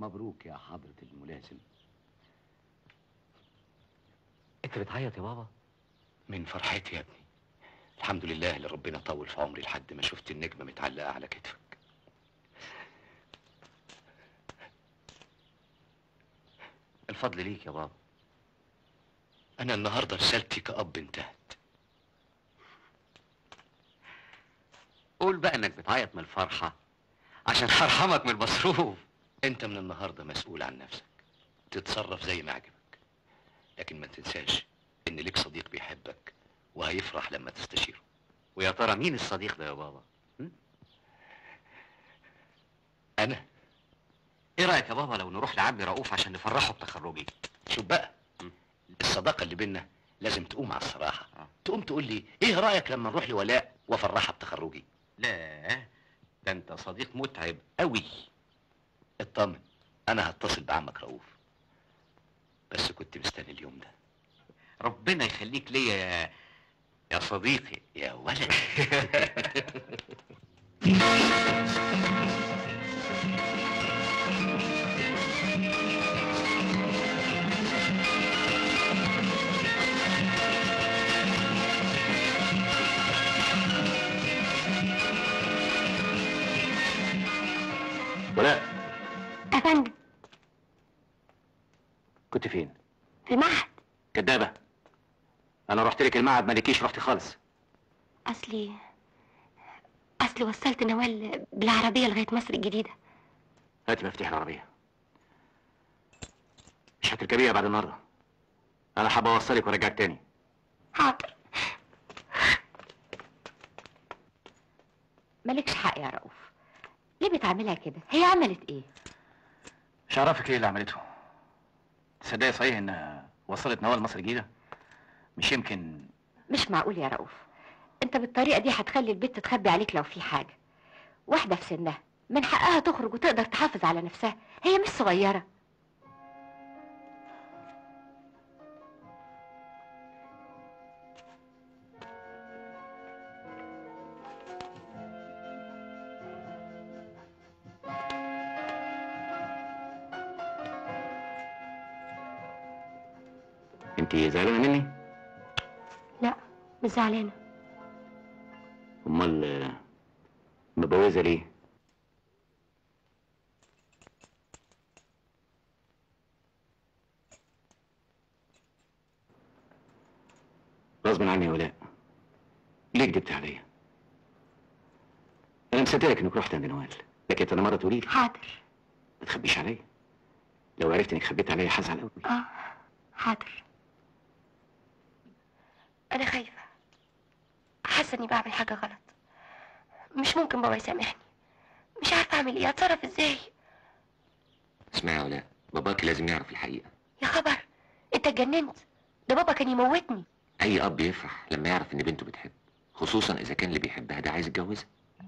B: مبروك يا حضرة الملازم
H: انت بتعيط يا بابا
E: من فرحتي يا ابني الحمد لله اللي ربنا طول في عمري لحد ما شفت النجمة متعلقة على كتفك
H: الفضل ليك يا بابا
E: أنا النهاردة رسالتي كأب انتهت
H: قول بقى انك بتعيط من الفرحة عشان هرحمك من المصروف
E: أنت من النهاردة مسؤول عن نفسك تتصرف زي ما عجبك لكن ما تنساش إن ليك صديق بيحبك وهيفرح لما تستشيره
H: ويا ترى مين الصديق ده يا بابا
E: أنا
H: ايه رايك يا بابا لو نروح لعمي رؤوف عشان نفرحه بتخرجي
E: شوف بقى
H: م.
E: الصداقة اللي بينا لازم تقوم على الصراحة
H: آه.
E: تقوم تقول لي إيه رأيك لما نروح لولاء وأفرحها بتخرجي
H: لا ده انت صديق متعب قوي
E: اطمن أنا هتصل بعمك رؤوف بس كنت مستني اليوم ده
H: ربنا يخليك ليا يا يا صديقي
E: يا ولد
B: ولا
A: يا فندم
B: كنت فين
A: في المعهد
B: كدابة انا رحت لك المعهد ما لكيش رحتي خالص
A: اصلي اصلي وصلت نوال بالعربيه لغايه مصر الجديده
B: هاتي مفتاح العربية مش هتركبيها بعد النهارده انا حابب اوصلك وارجعك تاني
A: حاضر مالكش حق يا رؤوف ليه بتعملها كده هي عملت ايه
B: مش عرفك ايه اللي عملته تصدقي صحيح انها وصلت نوال مصر الجديدة مش يمكن
A: مش معقول يا رؤوف انت بالطريقه دي هتخلي البنت تخبي عليك لو في حاجه واحده في سنها من حقها تخرج وتقدر تحافظ على نفسها هي مش صغيره
B: انت زعلانة مني
A: لا مش زعلانه
B: امال آه، متجوزة ليه غصب عني يا ولاء ليه كدبت عليا انا مصدقك انك رحت عند نوال لكن انا مره تقولي لي
A: حاضر
B: ما تخبيش عليا لو عرفت انك خبيت عليا هزعل قوي
A: اه حاضر انا خايفه حاسه اني بعمل حاجه غلط مش ممكن بابا يسامحني مش عارفه اعمل ايه اتصرف ازاي
D: اسمعي يا ولاء باباك لازم يعرف الحقيقة
A: يا خبر انت اتجننت ده بابا كان يموتني
D: أي أب يفرح لما يعرف إن بنته بتحب خصوصا إذا كان اللي بيحبها ده عايز يتجوزها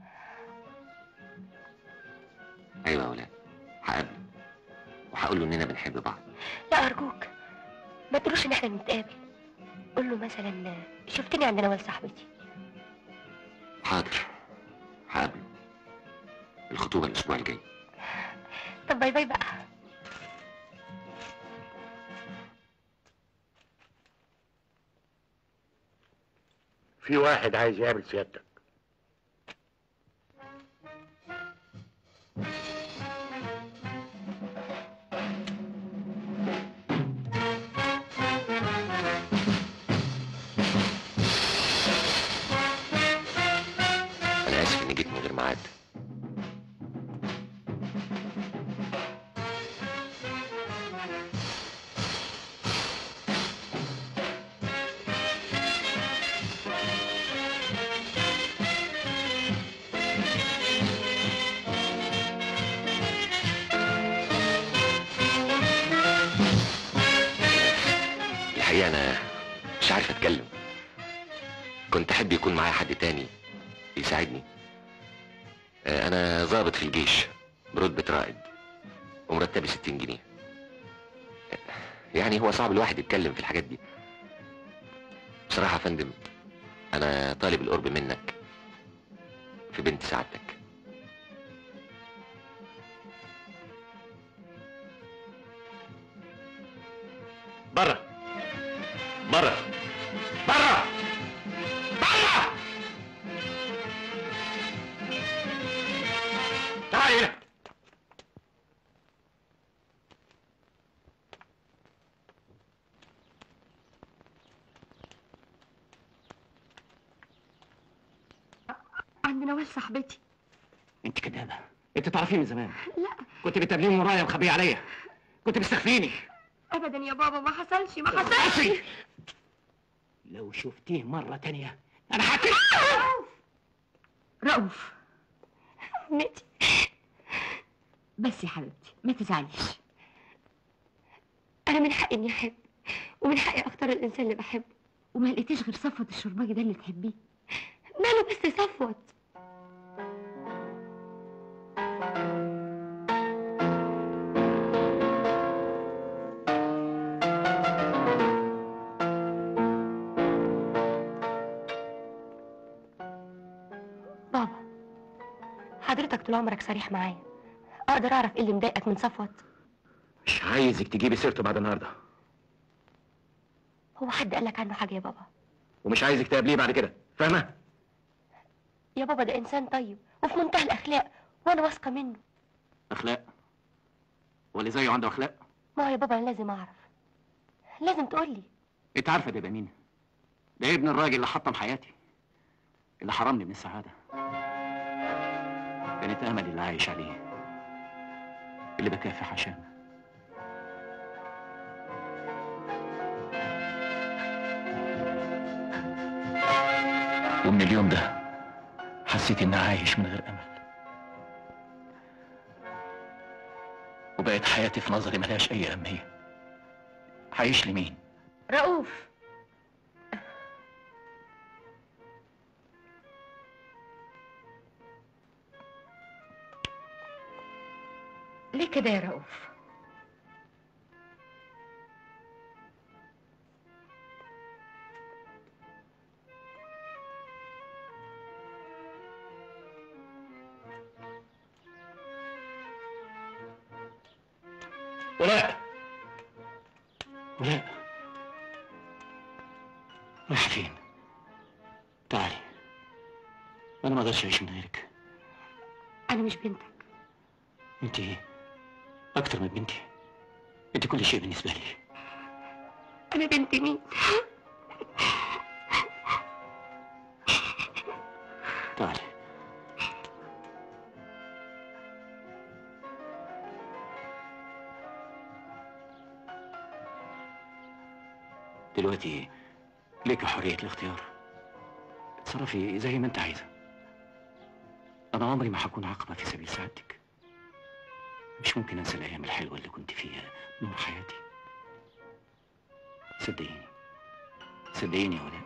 D: أيوة يا ولاء هقابله وهقول له إننا بنحب بعض
A: لا ارجوك ما تقولوش ان احنا بنتقابل قول له مثلا شفتني عند نوال صاحبتي
D: حاضر هقابله الخطوبة الأسبوع الجاي
A: طب باي باي بقى
F: في واحد عايز يقابل سيادتك
D: أنا آسف إني جيت من غير ميعاد الحقيقة أنا مش عارف أتكلم كنت أحب يكون معايا حد تاني يساعدني آه، أنا ضابط في الجيش برتبة رائد ومرتبي 60 جنيه آه، يعني هو صعب الواحد يتكلم في الحاجات دي بصراحة يا فندم أنا طالب القرب منك في بنت سعادتك
G: عند نوال صاحبتي
B: انت كدابه انت تعرفيه من زمان
G: لا
B: كنت بتقابليه من ورايا ومخبيه عليا كنت مستخفيني
G: ابدا يا بابا ما حصلش ما حصلش
B: ماشي لو شفتيه مرة تانية أنا هقتل
G: رؤوف
A: عمتي
G: بس يا حبيبتي ما تزعليش
A: انا من حقي اني احب ومن حقي اختار الانسان اللي بحبه
G: وما لقيتيش غير صفوة الشرباجي ده اللي تحبيه
A: ماله بس صفوت بابا حضرتك طول عمرك صريح معايا اقدر اعرف ايه اللي مضايقك من صفوت
B: مش عايزك تجيبي سيرته بعد النهاردة
A: هو حد قال لك عنه حاجه يا بابا
B: ومش عايزك تقابليه بعد كده فاهمة؟
A: يا بابا ده انسان طيب وفي منتهى الاخلاق وانا واثقه منه
B: أخلاق واللي زيه عنده أخلاق
A: ما هو يا بابا انا لازم اعرف لازم تقولي
B: أنت عارفة ده يبقى مين؟ ده ابن الراجل اللي حطم حياتي اللي حرمني من السعادة كانت أملي اللي عايش عليه اللي بكافح عشانه ومن اليوم ده حسيت إني عايش من غير أمل وبقت حياتي في نظري ملهاش أي أهمية عايش لمين؟
G: رؤوف ليه كده يا رؤوف
B: ولاء ولاء رايحة فين؟ تعالي أنا ما أقدرش أعيش من غيرك
A: انا مش بنتك
B: أنت أكتر من بنتي أنت كل شيء بالنسبة لي
A: انا بنت مين
B: تعالي دلوقتي ليك حرية الاختيار اتصرفي زي ما انت عايزة أنا عمري ما هكون عقبة في سبيل سعادتك مش ممكن أنسى الأيام الحلوة اللي كنت فيها نور حياتي صدقيني صدقيني يا ولاء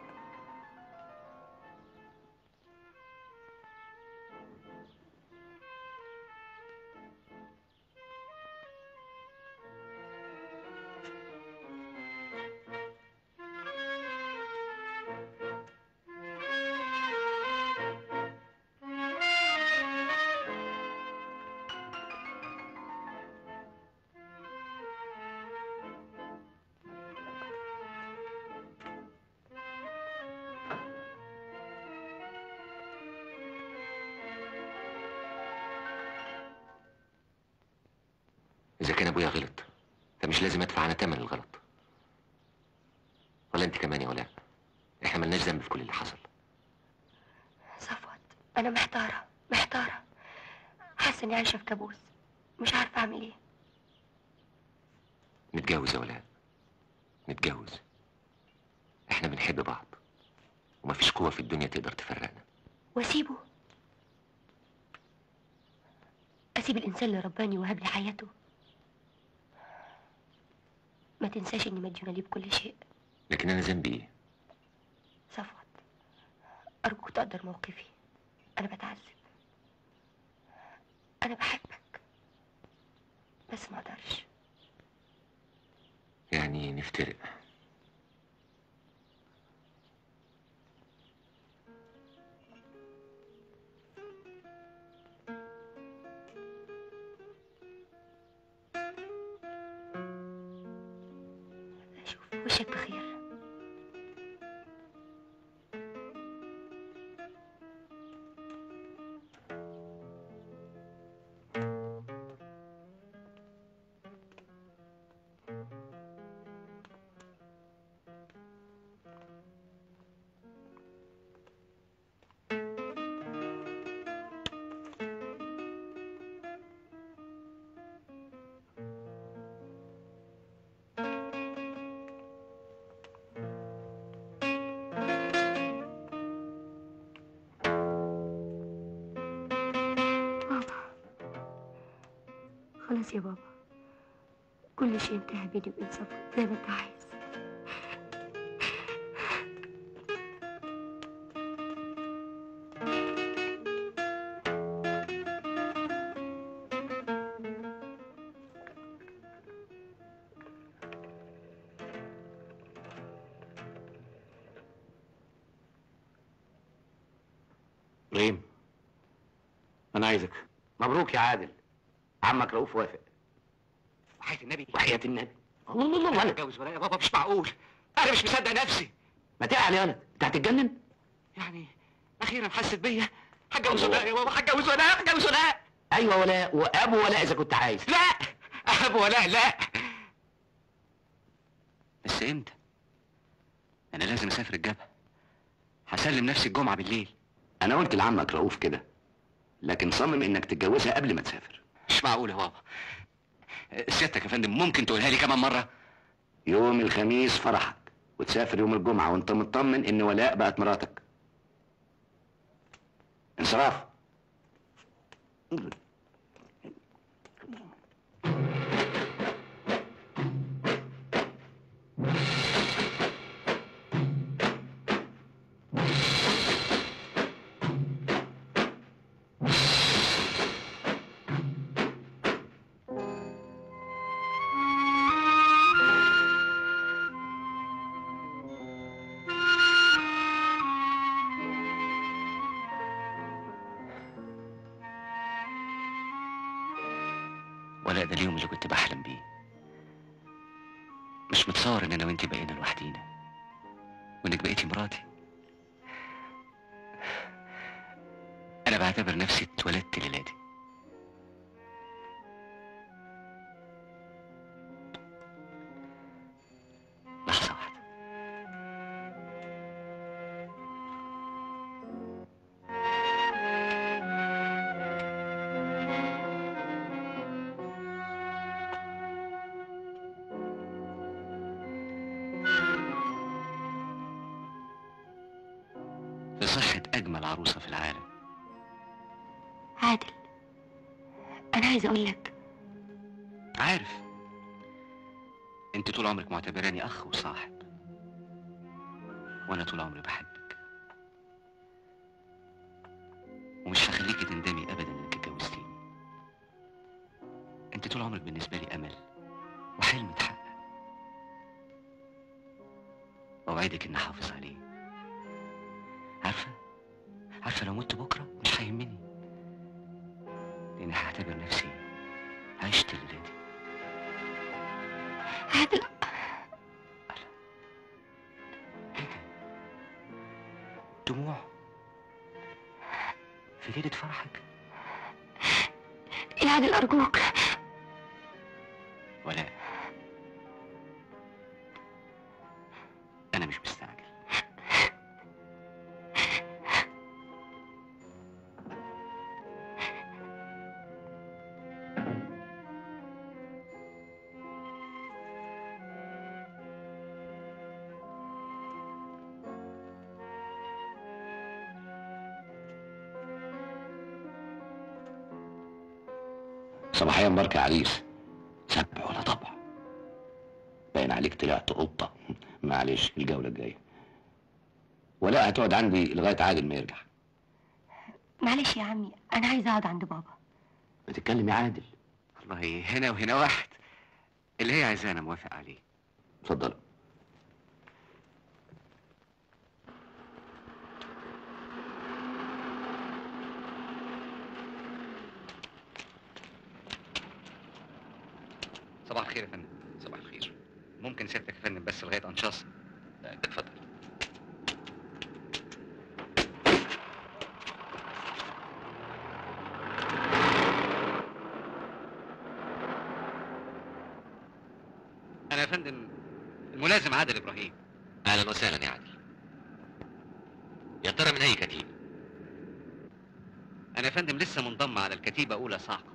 D: إذا كان أبويا غلط فمش لازم أدفع أنا تمن الغلط ولا أنت كمان يا ولاء إحنا ملناش ذنب في كل اللي حصل
A: صفوت انا محتاره محتاره حاسه اني عايشه في كابوس مش عارفه اعمل ايه
D: نتجوز يا ولاء نتجوز إحنا بنحب بعض ومفيش قوة في الدنيا تقدر تفرقنا
A: واسيبه اسيب الانسان اللي رباني وهب لي حياته ما تنساش اني مديونه ليه بكل شيء
D: لكن أنا ذنبي إيه؟
A: صفوت ارجوك تقدر موقفي انا بتعذب انا بحبك بس ما اقدرش
D: يعني نفترق
A: اشوف وشك بخير خلاص يا بابا كل شيء انتهى بيني وبين صفوت زي ما انت عايز
B: ابراهيم انا عايزك مبروك يا عادل عمك رؤوف وافق
H: وحياة النبي
B: وحياة النبي الله الله الله
H: انا
B: الله
H: اتجوز ولا يا بابا مش معقول انا مش مصدق نفسي
B: ما تقع يا ولد انت هتتجنن
H: يعني اخيرا حست بيا هتجوز ولا يا بابا هتجوز ولا هتجوز ولا
B: ايوه ولا وابو ولا اذا كنت عايز
H: لا ابو ولا لا بس امتى انا لازم اسافر الجبهه هسلم نفسي الجمعه بالليل
B: انا قلت لعمك رؤوف كده لكن صمم انك تتجوزها قبل ما تسافر
H: مش معقول يا بابا سيادتك يا فندم ممكن تقولها لي كمان مره
B: يوم الخميس فرحك وتسافر يوم الجمعة وانت مطمن ان ولاء بقت مراتك انصراف
H: ولا ده اليوم اللي كنت بحلم بيه مش متصور ان انا وانتي بقينا لوحدينا وانك بقيتي مراتي انا بعتبر نفسي اتولدت الليله دي لحظه واحده في صحة أجمل عروسة في العالم
A: عادل انا عايزه اقول لك
H: عارف انت طول عمرك معتبراني اخ وصاحب وانا طول عمري بحبك ومش هخليكي تندمي ابدا انك اتجوزتيني انت طول عمرك بالنسبه لي امل وحلم اتحقق اوعدك اني احافظ عليه عارفه عارفه لو مت بكره مش هيهمني لاني هعتبر نفسي عشت الليله دي
A: عادل
H: ايه ده؟ دموع في ليلة فرحك
A: يا عادل ارجوك
H: ولا أنا مش مستعجل
B: صباحيا مبارك يا عريس سبع ولا طبع باين عليك طلعت قطة معلش الجولة الجاية ولا هتقعد عندي لغاية عادل ما يرجع
A: معلش يا عمي انا عايزه اقعد عند بابا
B: بتتكلم يا عادل
H: والله هنا وهنا واحد اللي هي عايزاه أنا موافق عليه
B: اتفضل
H: صباح الخير يا فندم صباح الخير ممكن سيادتك يا فندم بس لغاية أنشاص اتفضل أنا يا فندم الملازم عادل إبراهيم
D: اهلا وسهلا يا عادل يا ترى من اي كتيب
H: أنا يا فندم لسه منضم على الكتيبة أولى صاعقة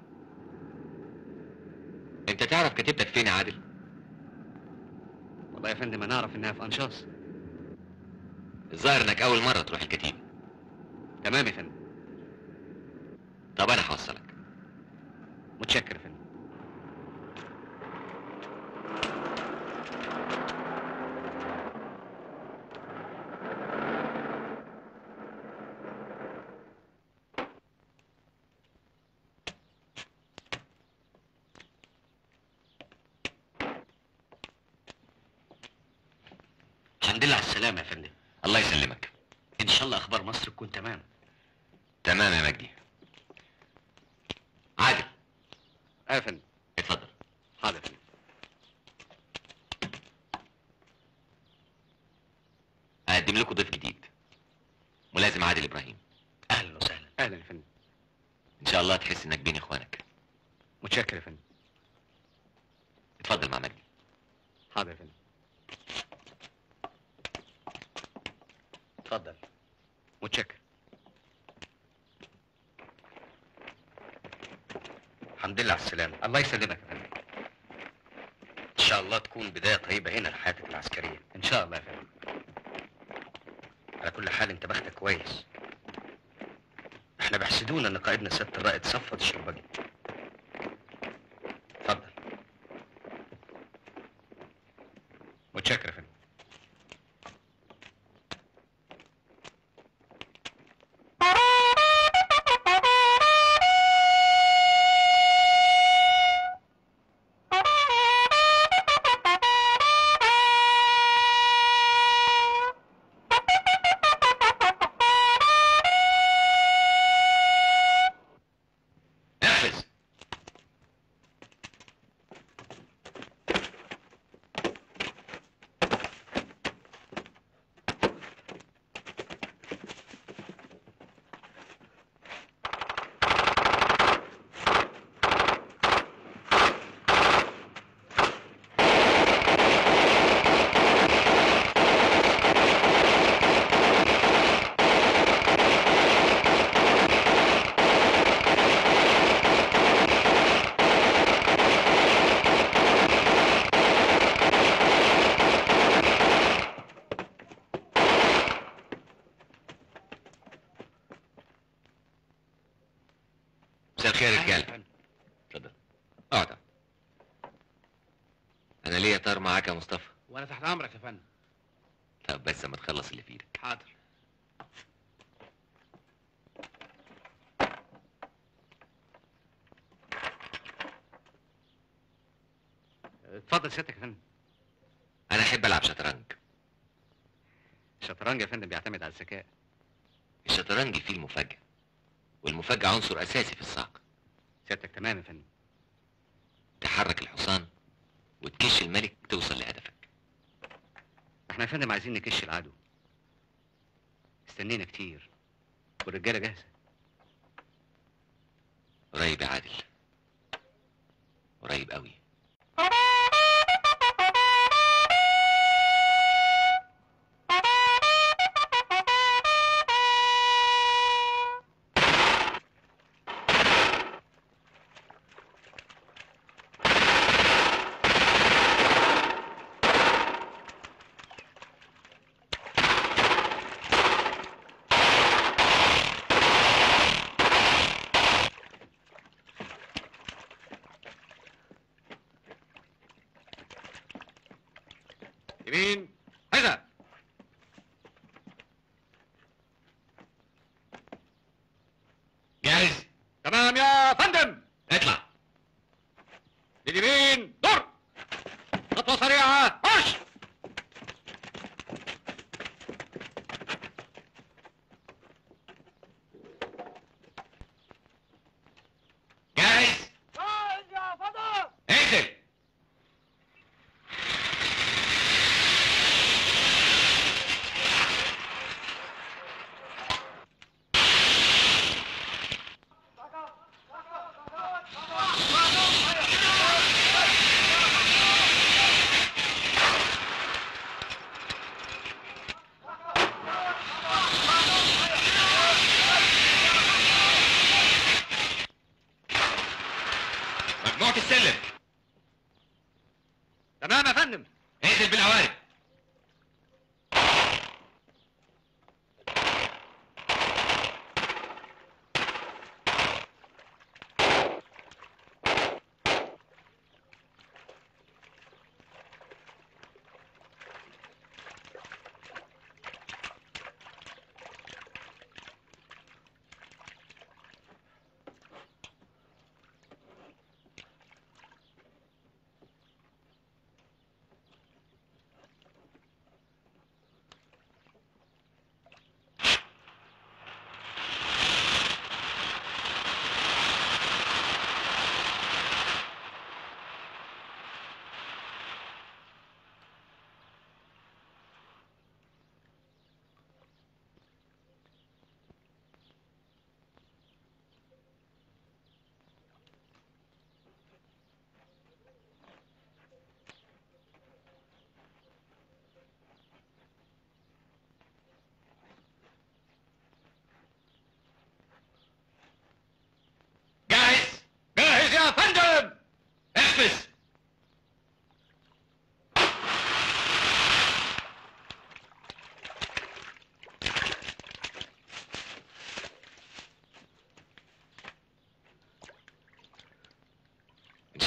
D: انت تعرف كتيبتك فين يا عادل
H: والله يا فندم أنا أعرف إنها في أنشاص
D: الظاهر انك اول مره تروح الكتيبه
H: تمام يا فندم
D: طب انا هوصلك
H: متشكر يا فندم
E: الحمد لله على السلامه يا فندم
D: الله يسلمك
E: ان شاء الله اخبار مصر تكون تمام
D: تمام يا مجدي عادل
E: اه يا فندم
D: اتفضل
E: حاضر يا فندم
D: اقدم لكم ضيف جديد ملازم عادل ابراهيم
E: اهلا وسهلا اهلا يا فندم
D: ان شاء الله تحس انك بين اخوانك
E: متشكر يا فندم
D: اتفضل مع مجدي
E: حاضر يا فندم اتفضل متشكر الحمد لله على السلامة الله يسلمك يا فندم إن شاء الله تكون بداية طيبة هنا لحياتك العسكرية إن شاء الله يا فندم على كل حال أنت بختك كويس إحنا بيحسدونا إن قائدنا سيادة الرائد صفد الشربجي اتفضل متشكر يا فندم
D: نفذ مساء الخير يا رجاله اتفضل اقعد انا ليا طار معاك يا مصطفى
E: وأنا تحت أمرك يا فندم
D: طب بس اما تخلص اللي في ايدك
E: حاضر اتفضل سيادتك يا فندم
D: انا احب العب شطرنج
E: الشطرنج يا فندم بيعتمد على الذكاء
D: الشطرنج فيه المفاجاه والمفاجاه عنصر اساسي في الصعق
E: سيادتك تمام يا فندم
D: تحرك الحصان وتكش الملك توصل لهدفك
E: احنا يا فندم عايزين نكش العدو استنينا كتير والرجاله جاهزه
D: قريب يا عادل قريب قوي
E: يمين هذا
D: جاهز
E: تمام يا فندم
D: اطلع
E: لليمين دور خطوه سريعه مارش
D: جاهز انزل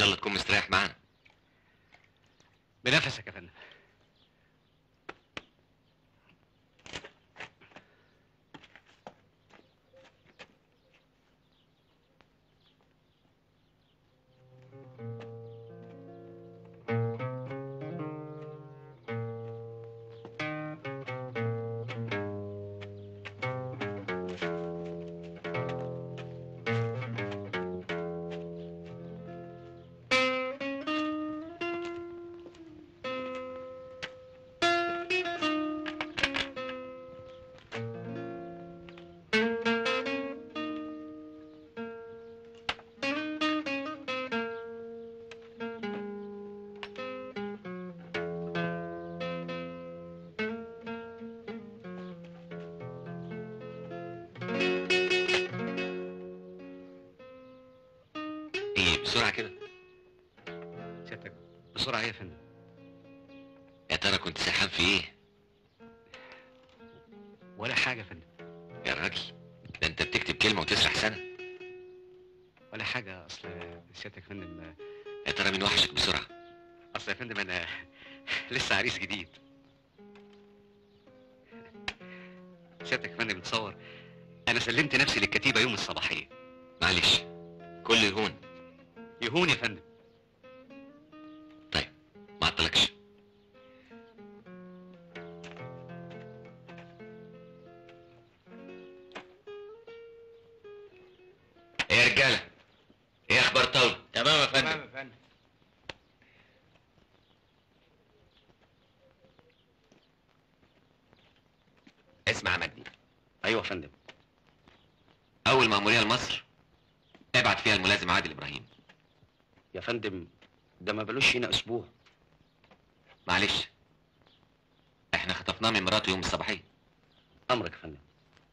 D: الله تكون مستريح معانا
H: بنفسك يا فندم
D: ايه بسرعة كده
H: سيادتك بسرعة يا فندم
D: يا ترى كنت سرحان في ايه
H: ولا حاجة يا فندم
D: يا راجل ده انت بتكتب كلمة وتسرح سنة
H: ولا حاجة أصل سيادتك يا فندم
D: يا ترى مين وحشك بسرعة
H: أصل يا فندم أنا لسه عريس جديد سيادتك يا فندم تصور أنا سلمت نفسي للكتيبة يوم الصباحية
D: معلش كل يهون
H: يهون يا فندم
D: ما عطلكش ايه يا رجالة ايه اخبار طاولة تمام يا فندم
E: فندم
D: اسمع يا مجدي
H: أيوة يا فندم
D: اول مأمورية لمصر ابعت فيها الملازم عادل ابراهيم
H: يا فندم ده ما بلوش هنا أسبوع
D: معلش احنا خطفناه من مراته يوم الصباحية
H: أمرك يا فندم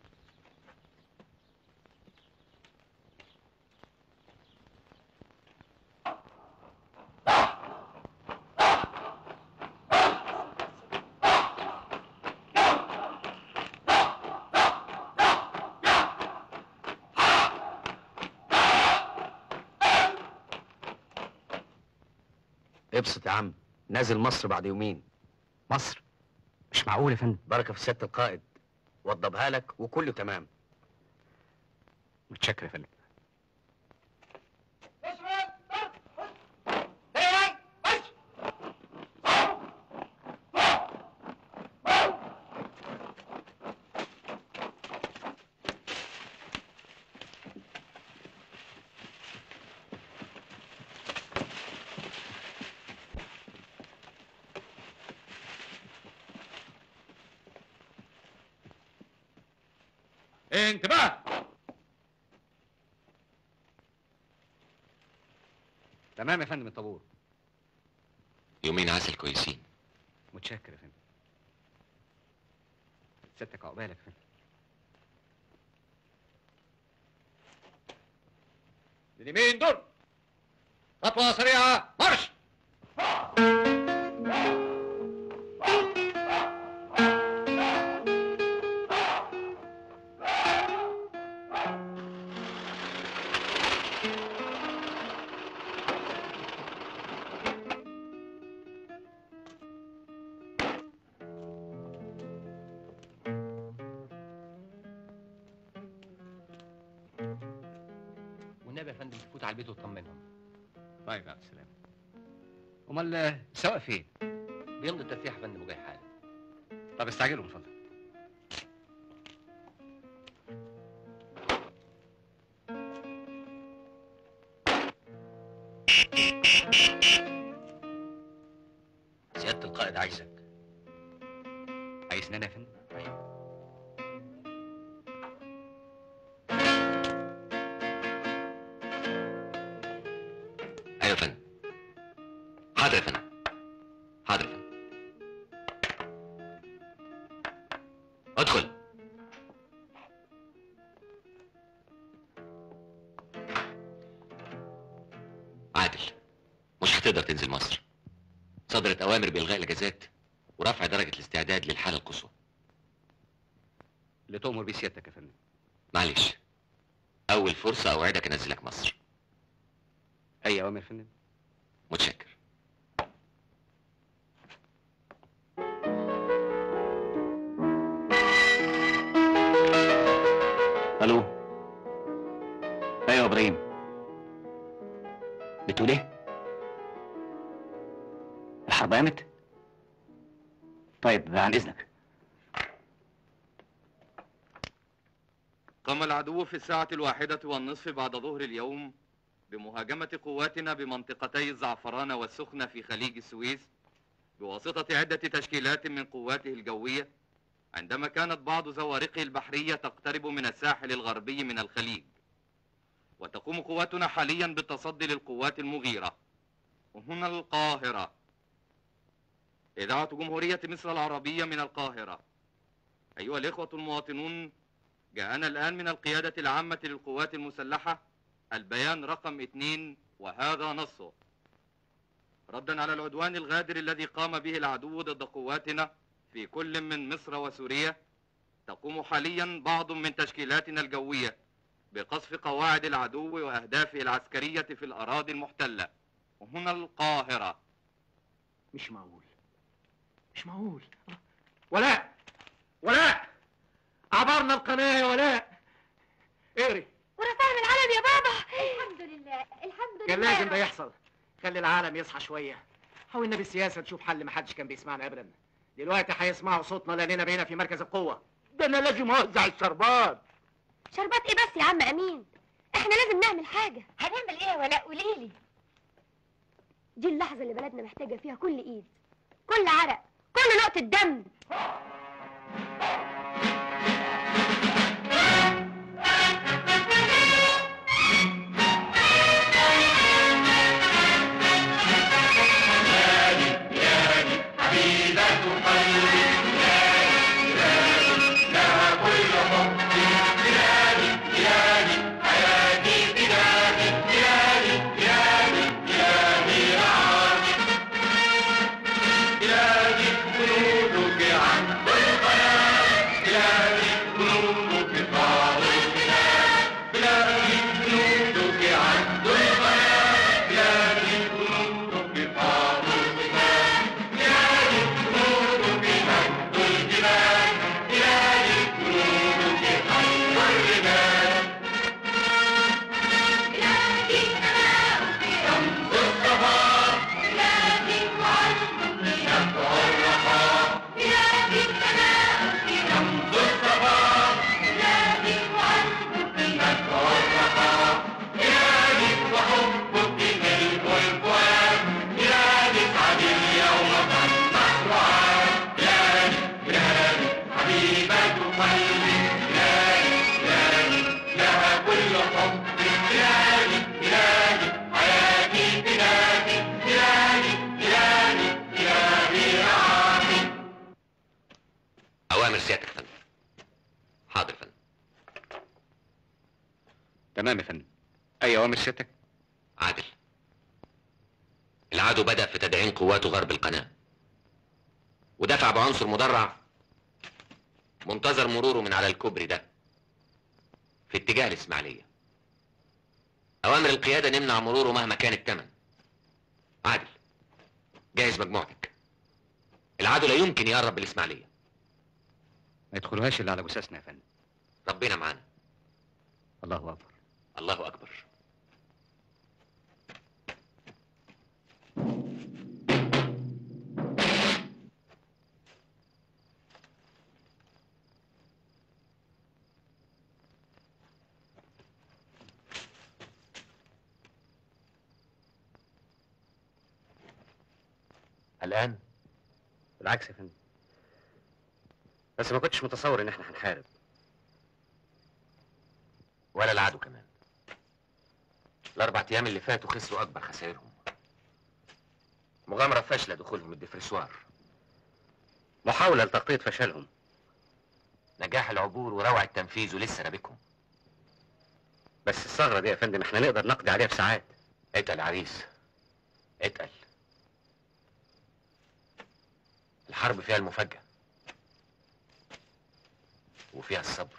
E: ابسط يا عم نازل مصر بعد يومين
H: مصر مش معقول يا فندم
E: بركه في سياده القائد وضبها لك وكله تمام
H: متشكر يا فندم
F: انتباه
H: تمام يا فندم الطابور
D: يومين عسل كويسين
H: متشكر يا فندم سيادتك عقبالك يا فندم
E: اليمين دول خطوه سريعه مارش والنبي يا فندم تفوت على البيت وتطمنهم
H: طيب يا سلام امال السواق فين
E: بيمضي التفتيح يا فندم وجاي حالا
H: طب استعجلوا من فضلك
E: سياده القائد عايزك
H: عايزني انا يا فندم
D: ايوه يا فندم حاضر يا فندم حاضر يا فندم ادخل عادل مش هتقدر تنزل مصر صدرت اوامر بالغاء الاجازات ورفع درجه الاستعداد للحاله القصوى
H: اللي تؤمر بيه سيادتك يا فندم
D: معلش اول فرصه اوعدك انزلك مصر
H: اي اوامر يا فندم
D: متشكر
H: الو ايوه يا ابراهيم بتقول ايه الحرب قامت طيب عن اذنك
I: قام العدو في الساعة الواحدة والنصف بعد ظهر اليوم بمهاجمة قواتنا بمنطقتي الزعفران والسخنة في خليج السويس بواسطة عدة تشكيلات من قواته الجوية عندما كانت بعض زوارقه البحرية تقترب من الساحل الغربي من الخليج وتقوم قواتنا حاليا بالتصدي للقوات المغيرة وهنا القاهرة إذاعة جمهورية مصر العربية من القاهرة أيها الإخوة المواطنون جاءنا الآن من القيادة العامة للقوات المسلحة البيان رقم اثنين وهذا نصه ردا على العدوان الغادر الذي قام به العدو ضد قواتنا في كل من مصر وسوريا تقوم حاليا بعض من تشكيلاتنا الجوية بقصف قواعد العدو وأهدافه العسكرية في الأراضي المحتلة وهنا القاهرة
E: مش معقول مش معقول ولاء ولاء عبرنا القناة يا ولاء اقري
G: ورفعنا العلم يا بابا الحمد لله الحمد لله
E: كان لازم ده يحصل خلي العالم يصحى شوية حاولنا بالسياسة نشوف حل محدش كان بيسمعنا أبدا دلوقتي هيسمعوا صوتنا لأننا بقينا في مركز القوة
F: ده انا لازم اوزع الشربات
A: شربات ايه بس يا عم امين احنا لازم نعمل حاجه
G: هنعمل ايه يا ولاء قوليلي
A: دي اللحظه اللي بلدنا محتاجه فيها كل ايد كل عرق كل نقطه دم
D: أوامر سيادتك يا فندم حاضر يا فندم
H: تمام يا فندم اي اوامر سيادتك
D: عادل العدو بدأ في تدعيم قواته غرب القناة ودفع بعنصر مدرع منتظر مروره من على الكوبري ده في اتجاه الإسماعيلية أوامر القيادة نمنع مروره مهما كان الثمن عادل جهز مجموعتك العدو لا يمكن يقرب بالإسماعيلية
H: ما يدخلوهاش الا على جثثنا يا فندم
D: ربنا معانا
H: الله اكبر
D: الله أكبر الآن
H: بالعكس يا فندم بس ما كنتش متصور ان احنا هنحارب
D: ولا العدو كمان الأربع أيام اللي فاتوا خسروا أكبر خسائرهم مغامرة فاشلة دخولهم الدفرسوار
H: محاولة لتغطية فشلهم
D: نجاح العبور وروع التنفيذ ولسه رابكهم
H: بس الثغرة دي يا فندم احنا نقدر نقضي عليها في ساعات
D: اتقل عريس اتقل الحرب فيها المفاجأة وفيها الصبر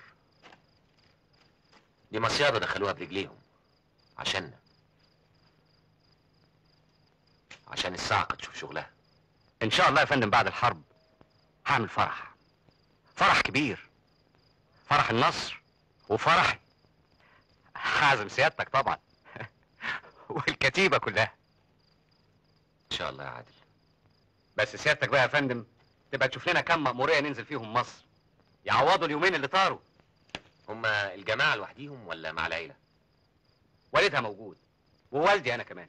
D: دي مصيادة دخلوها برجليهم عشاننا عشان الصاعقة تشوف شغلها
H: ان شاء الله يا فندم بعد الحرب هعمل فرح فرح كبير فرح النصر وفرحي هعزم سيادتك طبعا والكتيبة كلها
D: ان شاء الله يا عادل
H: بس سيادتك بقى يا فندم تبقى تشوف لنا كم مأمورية ننزل فيهم مصر يعوضوا اليومين اللي طاروا
D: هما الجماعة لوحديهم ولا مع العيلة
H: والدها موجود ووالدي انا كمان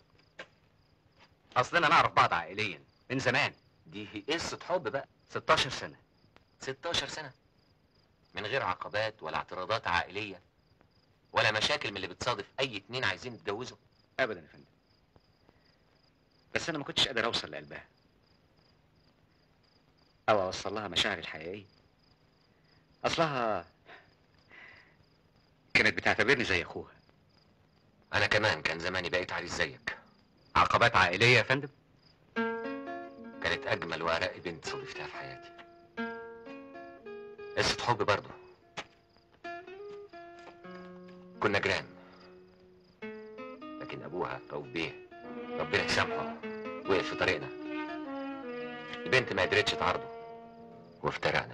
H: اصلنا نعرف بعض عائليا من زمان
D: دي قصة حب بقى
H: 16 سنة
D: 16 سنة من غير عقبات ولا اعتراضات عائلية ولا مشاكل من اللي بتصادف أي اتنين عايزين يتجوزوا
H: ابدا يا فندم بس انا ما كنتش قادر اوصل لقلبها او اوصل لها مشاعري الحقيقيه اصلها كانت بتعتبرني زي اخوها
D: أنا كمان كان زماني بقيت عريس زيك
H: عقبات عائليه يا فندم
D: كانت أجمل وأرق بنت صادفتها في حياتي قصة حب برضه كنا جيران لكن أبوها رؤوف بيه ربنا يسامحه وقف في طريقنا البنت ما قدرتش تعارضه وافترقنا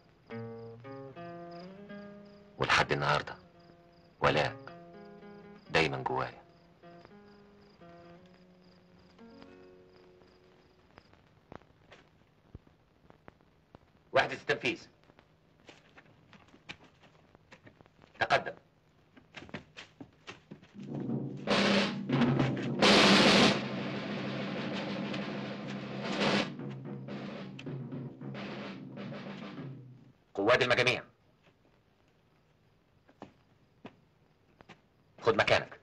D: ولحد النهارده ولاء دايما جوايا وحدة التنفيذ تقدم قواد المجاميع خد مكانك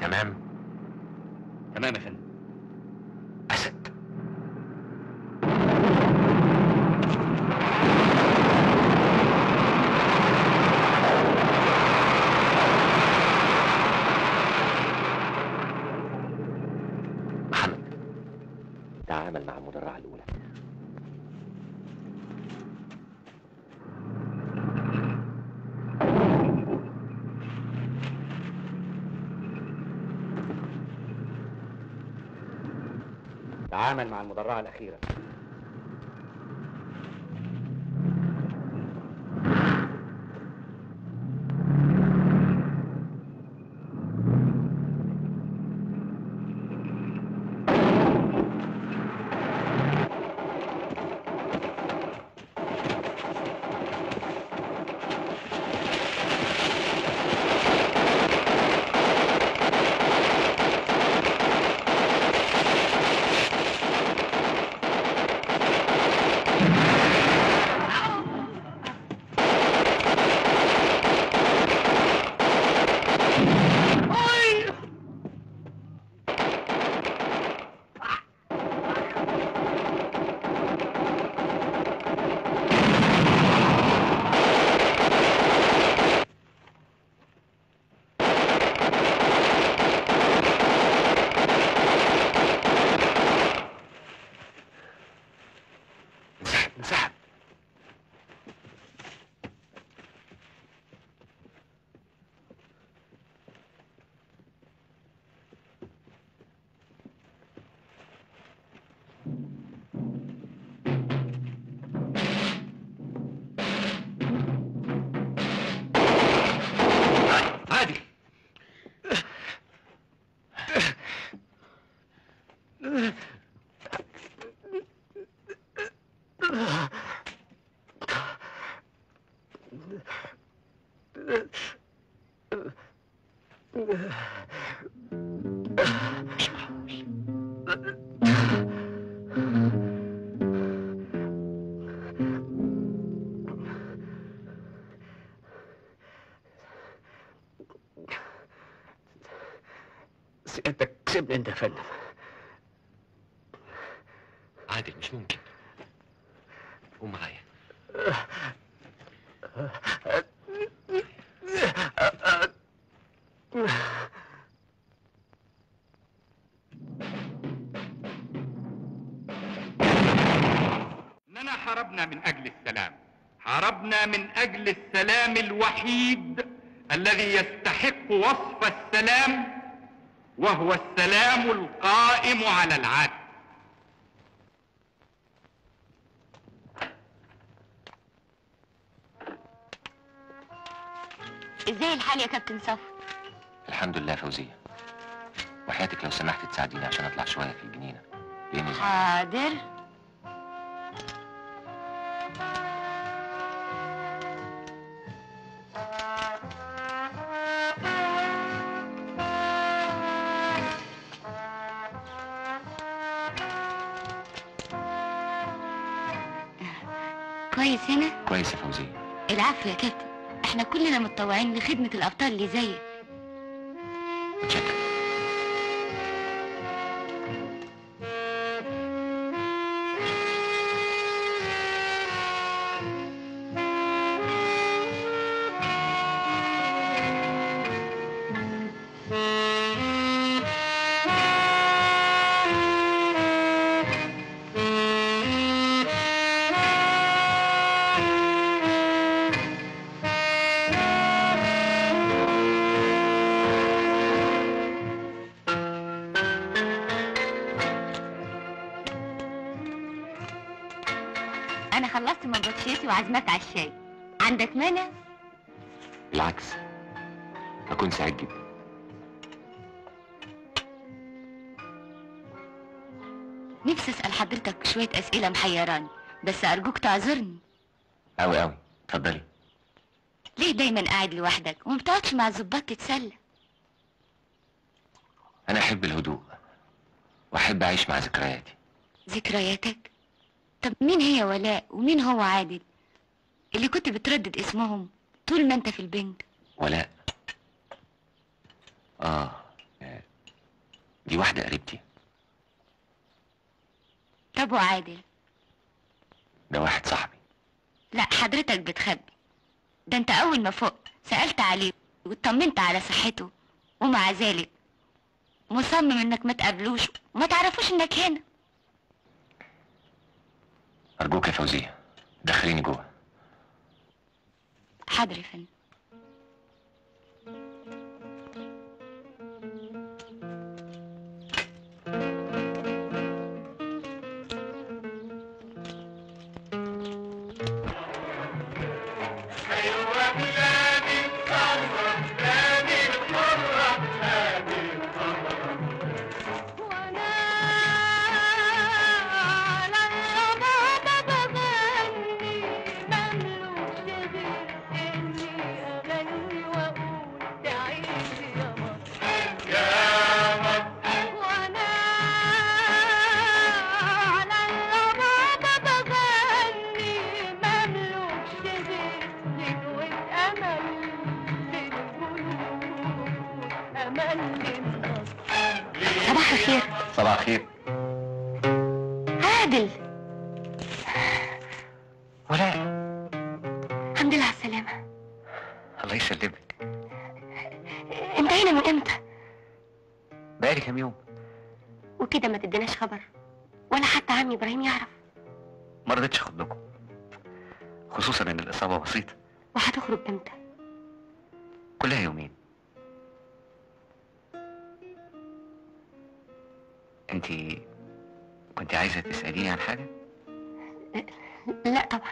D: تمام
H: تمام يا فندم
D: اسد محمد تعامل مع المدرعة الأولى
H: تعامل مع المدرعة الأخيرة
D: انسحب انسحب
H: عادي سيادتك سيبني انت يا فندم
D: عادل مش ممكن قوم معايا
F: اننا حاربنا من اجل السلام حاربنا من اجل السلام الوحيد الذي يستحق وصف السلام وهو السلام القائم على العدل
A: ازاي الحال يا كابتن صفر
D: الحمد لله فوزية وحياتك لو سمحت تساعديني عشان اطلع شوية في الجنينة لاني زهقان.
A: حاضر كويس هنا
D: كويس يا فوزية
A: العفو يا كابتن احنا كلنا متطوعين لخدمة الأبطال اللي زيك
D: متشكر
A: أنا خلصت مبطشيتي وعزمك على الشاي عندك مانع؟
D: بالعكس أكون سعيد جدا
A: نفسي أسأل حضرتك شوية أسئلة محيراني بس أرجوك تعذرني
D: أوي أوي اتفضلي
A: ليه دايما قاعد لوحدك وما بتقعدش مع الظباط تتسلى
D: أنا أحب الهدوء وأحب أعيش مع ذكرياتي
A: ذكرياتك طب مين هي ولاء ومين هو عادل اللي كنت بتردد اسمهم طول ما انت في البنك
D: ولاء آه آه، دي واحدة قريبتي
A: طب وعادل
D: ده واحد صاحبي
A: لا حضرتك بتخبي ده انت اول ما فوق سألت عليه واطمنت على صحته ومع ذلك مصمم انك ما تقابلوش وما تعرفوش انك هنا
D: أرجوك يا فوزية دخليني جوه
A: حاضر يا فندم صباح الخير
D: صباح الخير
A: عادل
H: ولا
A: الحمد لله على السلامة
H: الله يسلمك
A: انت هنا من امتى
H: بقالي كام يوم
A: وكده ما تديناش خبر ولا حتى عمي ابراهيم يعرف
H: ما رضيتش اخد لكم خصوصا ان الاصابه بسيطه
A: وهتخرج امتى
H: كلها يومين انت كنت عايزه تساليني عن حاجه
A: لا طبعا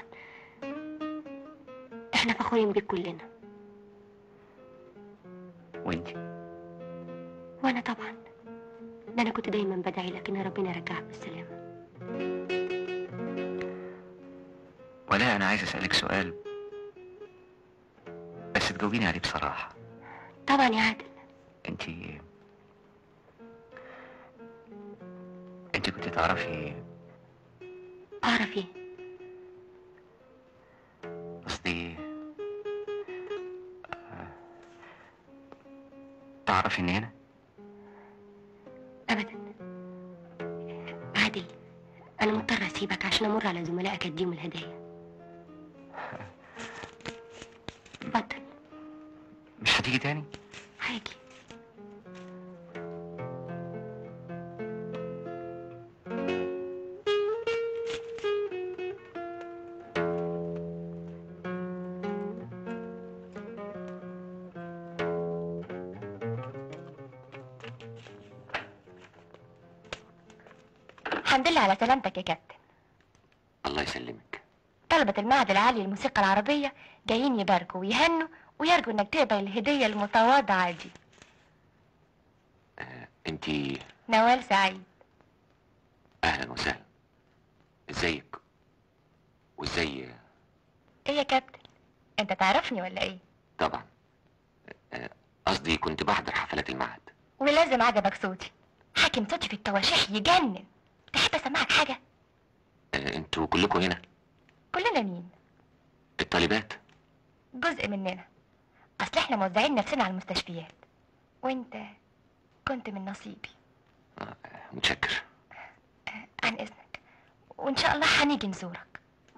A: احنا فخورين بيك كلنا
H: وانت
A: وانا طبعا ده انا كنت دايما بدعي لك ان ربنا يرجعك بالسلامه
H: ولا انا عايز اسالك سؤال بس تجاوبيني عليه بصراحه
A: طبعا يا عادل
H: انت انت كنت تعرفي
A: اعرف ايه
H: قصدي آه، تعرفي اني هنا
A: ابدا عادل انا مضطر اسيبك عشان امر على زملائك اديهم الهدايا اتفضل
H: مش هتيجي تاني
A: هاجي
G: الحمد لله على سلامتك يا كابتن
D: الله يسلمك
G: طلبة المعهد العالي للموسيقى العربية جايين يباركوا ويهنوا ويرجوا انك تقبل الهدية المتواضعة دي
D: انتي
G: نوال سعيد
D: اهلا وسهلا ازيك وازاي
G: ايه يا كابتن انت تعرفني ولا ايه
D: طبعا آه، قصدي كنت بحضر حفلات المعهد
G: ولازم عجبك صوتي حاكم صوتي في التواشيح يجنن تحب اسمعك حاجة
D: آه، انتوا كلكم هنا
G: كلنا مين
D: الطالبات
G: جزء مننا اصل احنا موزعين نفسنا على المستشفيات وانت كنت من نصيبي
D: متشكر
G: عن اذنك وان شاء الله هنيجي نزورك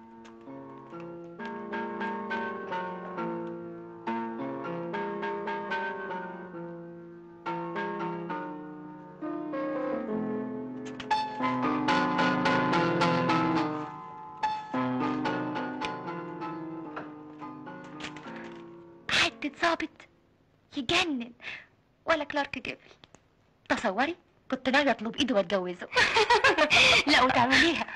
G: حتة ظابط يجنن ولا كلارك جيبل تصوري كنت ناوية اطلب ايده واتجوزه لا وتعمليها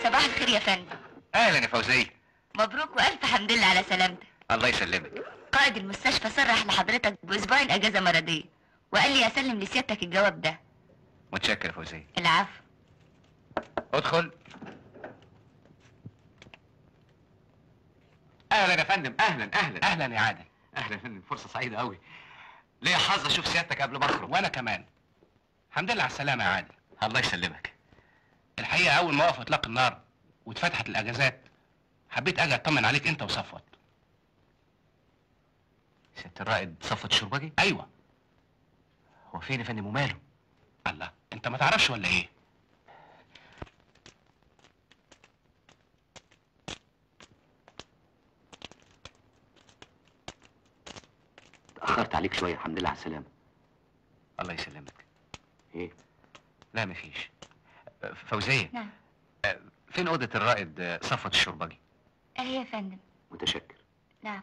G: صباح الخير يا فندم
H: اهلا يا فوزيه
G: مبروك والف حمد لله على سلامتك
H: الله يسلمك
G: قائد المستشفى صرح لحضرتك باسبوعين اجازه مرضيه وقال لي اسلم لسيادتك الجواب ده
H: متشكر يا فوزيه
G: العفو
H: ادخل اهلا يا فندم اهلا اهلا
E: اهلا يا عادل
H: اهلا يا فندم فرصه سعيده قوي ليا حظ اشوف سيادتك قبل ما اخرج
E: وانا كمان الحمد لله على السلامه يا عادل
H: الله يسلمك
E: الحقيقه اول ما وقف اطلاق النار واتفتحت الاجازات حبيت اجي اطمن عليك انت وصفوت
H: سياده الرائد صفوت الشربجي
E: ايوه
H: هو فين يا فندم وماله
E: الله انت ما تعرفش ولا ايه
B: اتاخرت عليك شويه الحمد لله على السلامه
H: الله يسلمك
B: ايه
H: لا مفيش فوزيه
G: نعم
H: فين اوضه الرائد صفوت الشربجي
G: اهي يا فندم
B: متشكر
G: نعم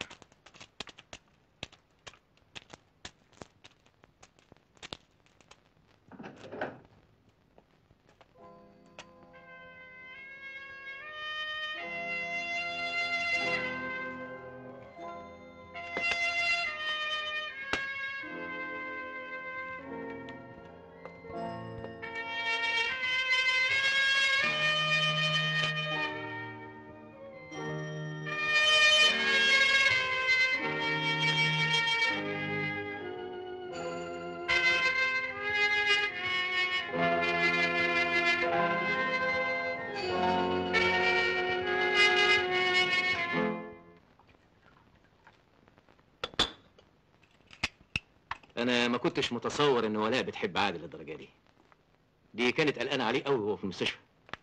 B: انا ما كنتش متصور ان ولاء بتحب عادل للدرجه دي دي كانت قلقانه عليه قوي وهو في المستشفى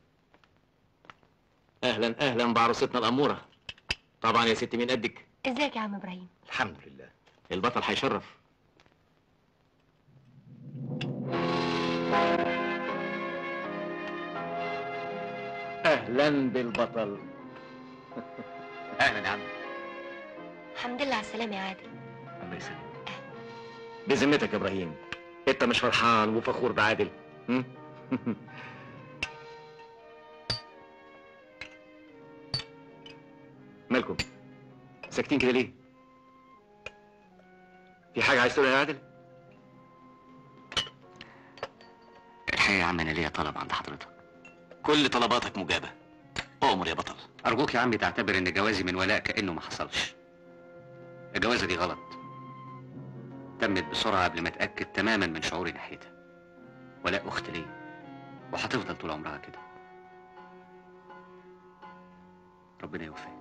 B: اهلا اهلا بعروستنا الاموره طبعا يا ست مين قدك
A: ازيك يا عم ابراهيم
B: الحمد لله البطل هيشرف اهلا بالبطل
H: اهلا يا عم
A: الحمد لله على السلامه يا عادل
H: الله يسلمك
B: بذمتك يا ابراهيم انت مش فرحان وفخور بعادل هم؟ مالكم ساكتين كده ليه في حاجه عايز تقولها يا عادل
H: الحقيقه يا عم انا ليا طلب عند حضرتك
B: كل طلباتك مجابه اؤمر يا بطل
H: ارجوك يا عمي تعتبر ان جوازي من ولاء كانه ما حصلش الجوازه دي غلط تمت بسرعه قبل ما اتاكد تماما من شعوري ناحيتها ولاء اخت ليا وهتفضل طول عمرها كده ربنا يوفقك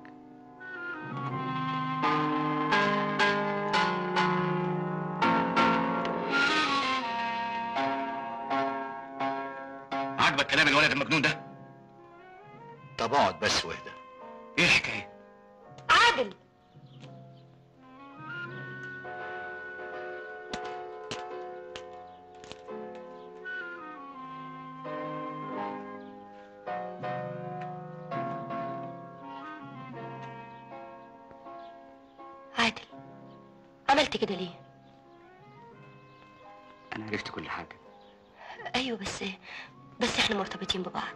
E: عاجبك كلام الولد المجنون ده
F: طب اقعد بس واهدى
E: ايه الحكايه
A: عادل عادل عملت كده ليه
H: انا عرفت كل حاجه
A: ايوه بس بس احنا مرتبطين ببعض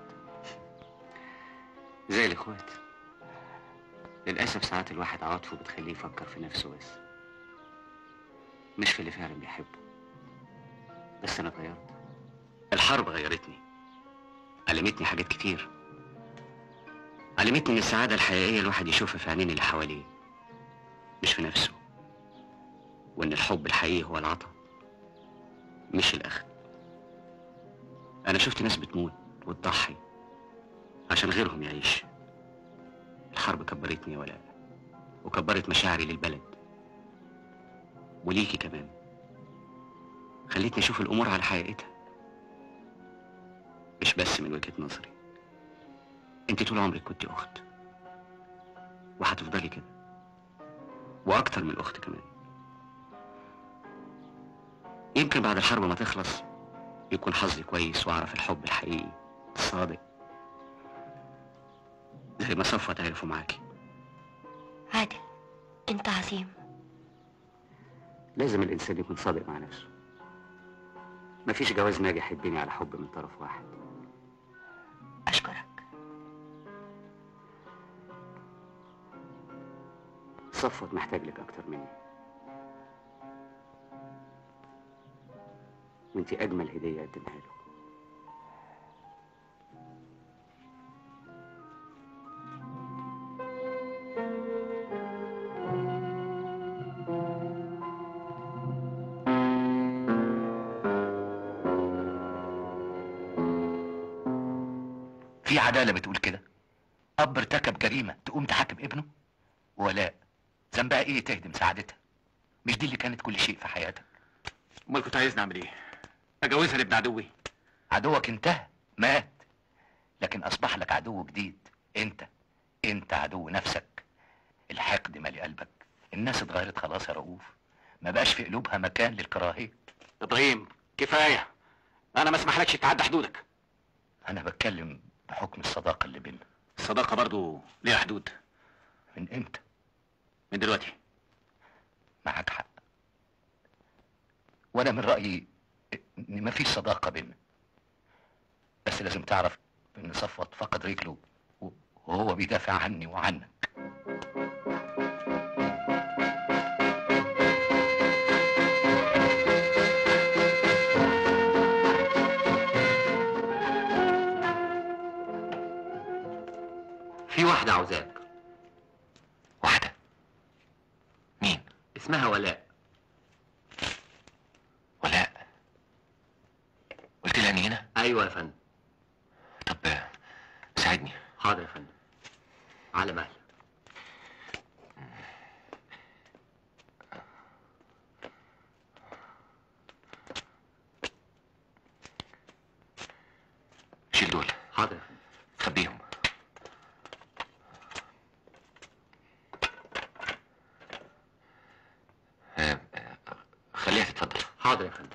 H: زي الاخوات للاسف ساعات الواحد عواطفه بتخليه يفكر في نفسه بس مش في اللي فعلا بيحبه بس انا اتغيرت الحرب غيرتني علمتني حاجات كتير علمتني ان السعاده الحقيقيه الواحد يشوفها في عينين اللي حواليه مش في نفسه وان الحب الحقيقي هو العطاء مش الاخذ انا شفت ناس بتموت وتضحي عشان غيرهم يعيش الحرب كبرتني يا ولاء وكبرت مشاعري للبلد وليكي كمان خلتني اشوف الامور على حقيقتها مش بس من وجهة نظري انت طول عمرك كنت اخت وهتفضلي كده واكتر من الاخت كمان يمكن بعد الحرب ما تخلص يكون حظي كويس واعرف الحب الحقيقي الصادق زي ما صفوت عرفوا معاكي
A: عادل انت عظيم
H: لازم الانسان يكون صادق مع نفسه مفيش جواز ناجح يبني على حب من طرف واحد
A: اشكرك
B: صفوت محتاج لك اكتر مني وانت اجمل هديه قدمها له
E: في عدالة بتقول كده أب ارتكب جريمة تقوم تحاكم ابنه ولاء ذنبها إيه تهدم سعادتها مش دي اللي كانت كل شيء في حياتك
B: امال كنت عايزني اعمل ايه اجوزها لابن عدوي
E: عدوك انتهى مات لكن أصبح لك عدو جديد أنت أنت عدو نفسك الحقد مالي قلبك الناس اتغيرت خلاص يا رؤوف ما بقاش في قلوبها مكان للكراهية
B: ابراهيم كفايه انا ما اسمحلكش تعدى حدودك
E: أنا بتكلم بحكم الصداقة اللي بينا
B: الصداقه برضو ليها حدود
E: من إمتى
B: من دلوقتي
E: معاك حق وانا من رايي ان مفيش صداقه بينا بس لازم تعرف ان صفوت فقد رجله و- وهو بيدافع عني وعنك
B: في واحده عاوزاك
H: واحدة مين؟
B: اسمها ولاء
H: ولاء قلت لها اني هنا
B: ايوه يا فندم
H: طب آه، ساعدني
B: حاضر يا فندم على مهلك
H: شيل دول
B: حاضر يا فندم
H: خبيهم آه، آه، خليها تتفضل
B: حاضر يا فندم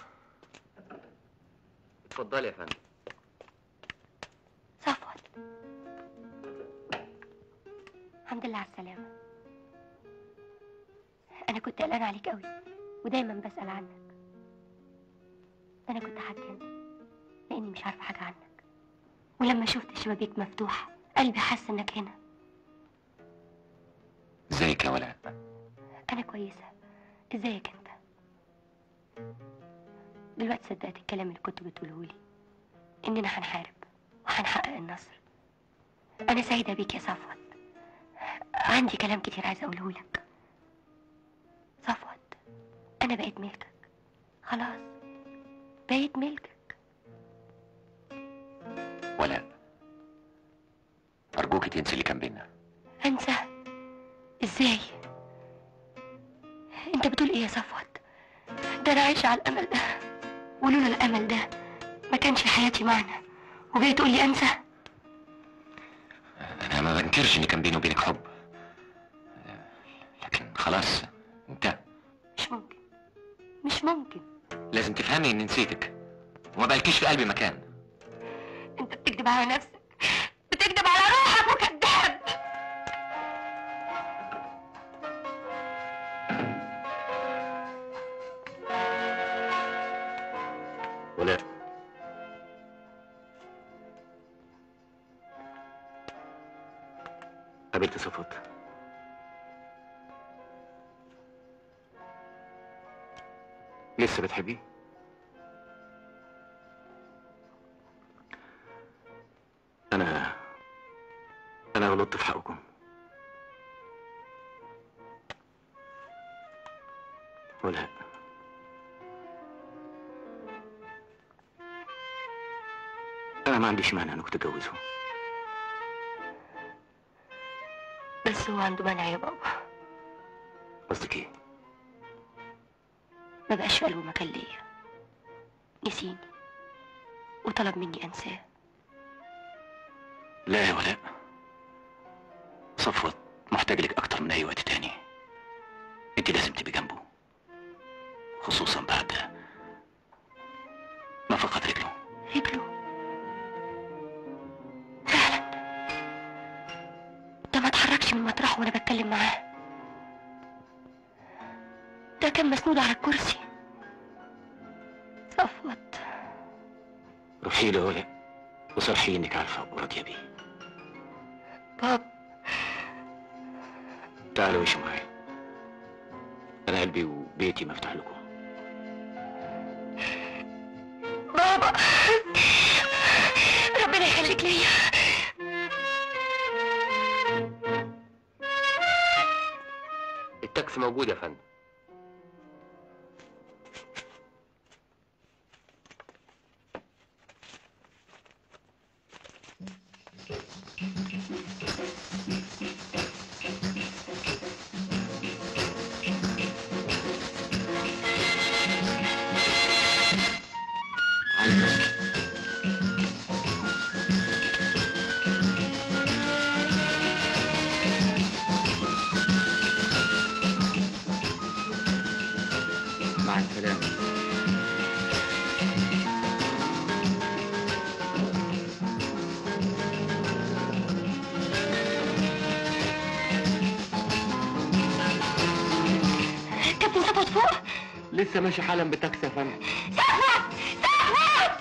B: اتفضلي يا فندم
A: صفوت الحمد لله على السلامة أنا كنت قلقانة عليك قوي ودايما بسأل عنك أنا كنت هتجنن لأني مش عارفة حاجة عنك ولما شفت الشبابيك مفتوحة قلبي حس إنك هنا
H: ازيك يا ولاء
A: أنا كويسة إزيك أنت دلوقتي صدقت الكلام اللي كنت بتقوله لي إننا هنحارب وهنحقق النصر أنا سعيدة بيك يا صفوت عندي كلام كتير عايزة أقوله لك صفوت أنا بقيت ملكك خلاص بقيت ملكك
H: ولاء ارجوك تنسي اللي كان بينا
A: أنسى إزاي أنت بتقول إيه يا صفوت ده أنا عايشة على الأمل ده ولولا الأمل ده ما كانش حياتي معنى وجاي تقول لي أنسى
H: انا ما بنكرش ان كان بيني وبينك حب لكن خلاص انتهى
A: مش ممكن مش ممكن
H: لازم تفهمي اني نسيتك وما بقالكيش في قلبي مكان
A: أنت بتكذب على نفسك بتكذب على روحك وكذاب
B: ولاء قابلت صفوت لسه بتحبيه انا انا غلطت في حقكم ولا انا ما عنديش مانع انك تتجوزه
A: بس هو عنده منع يا بابا
B: قصدك ايه
A: ما بقاش في قلبه مكان ليا نسيني وطلب مني أنساه
B: لا يا ولاء صفوت محتاج لك اكتر من اي وقت تاني انت لازم تبقي جنبه خصوصا بعد ما فقد رجله
A: رجله فعلا ده ما اتحركش من مطرحه وانا بتكلم معاه ده كان مسنود على الكرسي صفوت
B: روحي له يا ولاء وصرحي انك عارفه وراضيه بيه
A: باب
B: تعالوا عيشوا معايا انا قلبي وبيتي مفتوح لكم
A: بابا ربنا يخليك ليا
H: التاكسي موجود يا فندم
B: مع السلامه
A: كابتن صفوت فوق
H: لسه ماشي حالا بتاكسي يا فندم
A: صفوت صفوت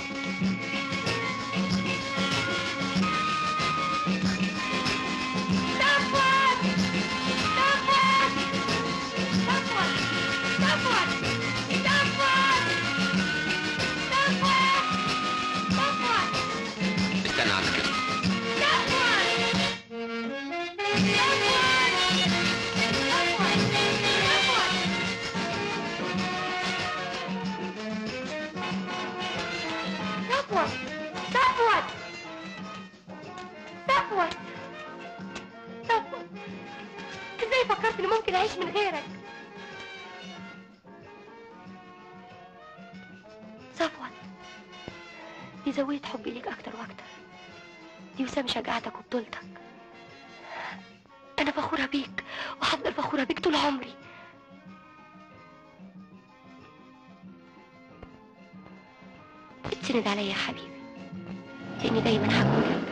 A: صفوت صفوت صفوت صفوت صفوت صفوت
H: استنى على كده
A: صفوت صفوت صفوت صفوت ازاي فكرت اني ممكن اعيش من غيرك صفوت دي زودت حبي ليك اكتر واكتر دي وسام شجاعتك وبطولتك انا فخوره بيك وهفضل فخوره بيك طول عمري اتسند عليا يا حبيبي لاني دايما هكون جنبك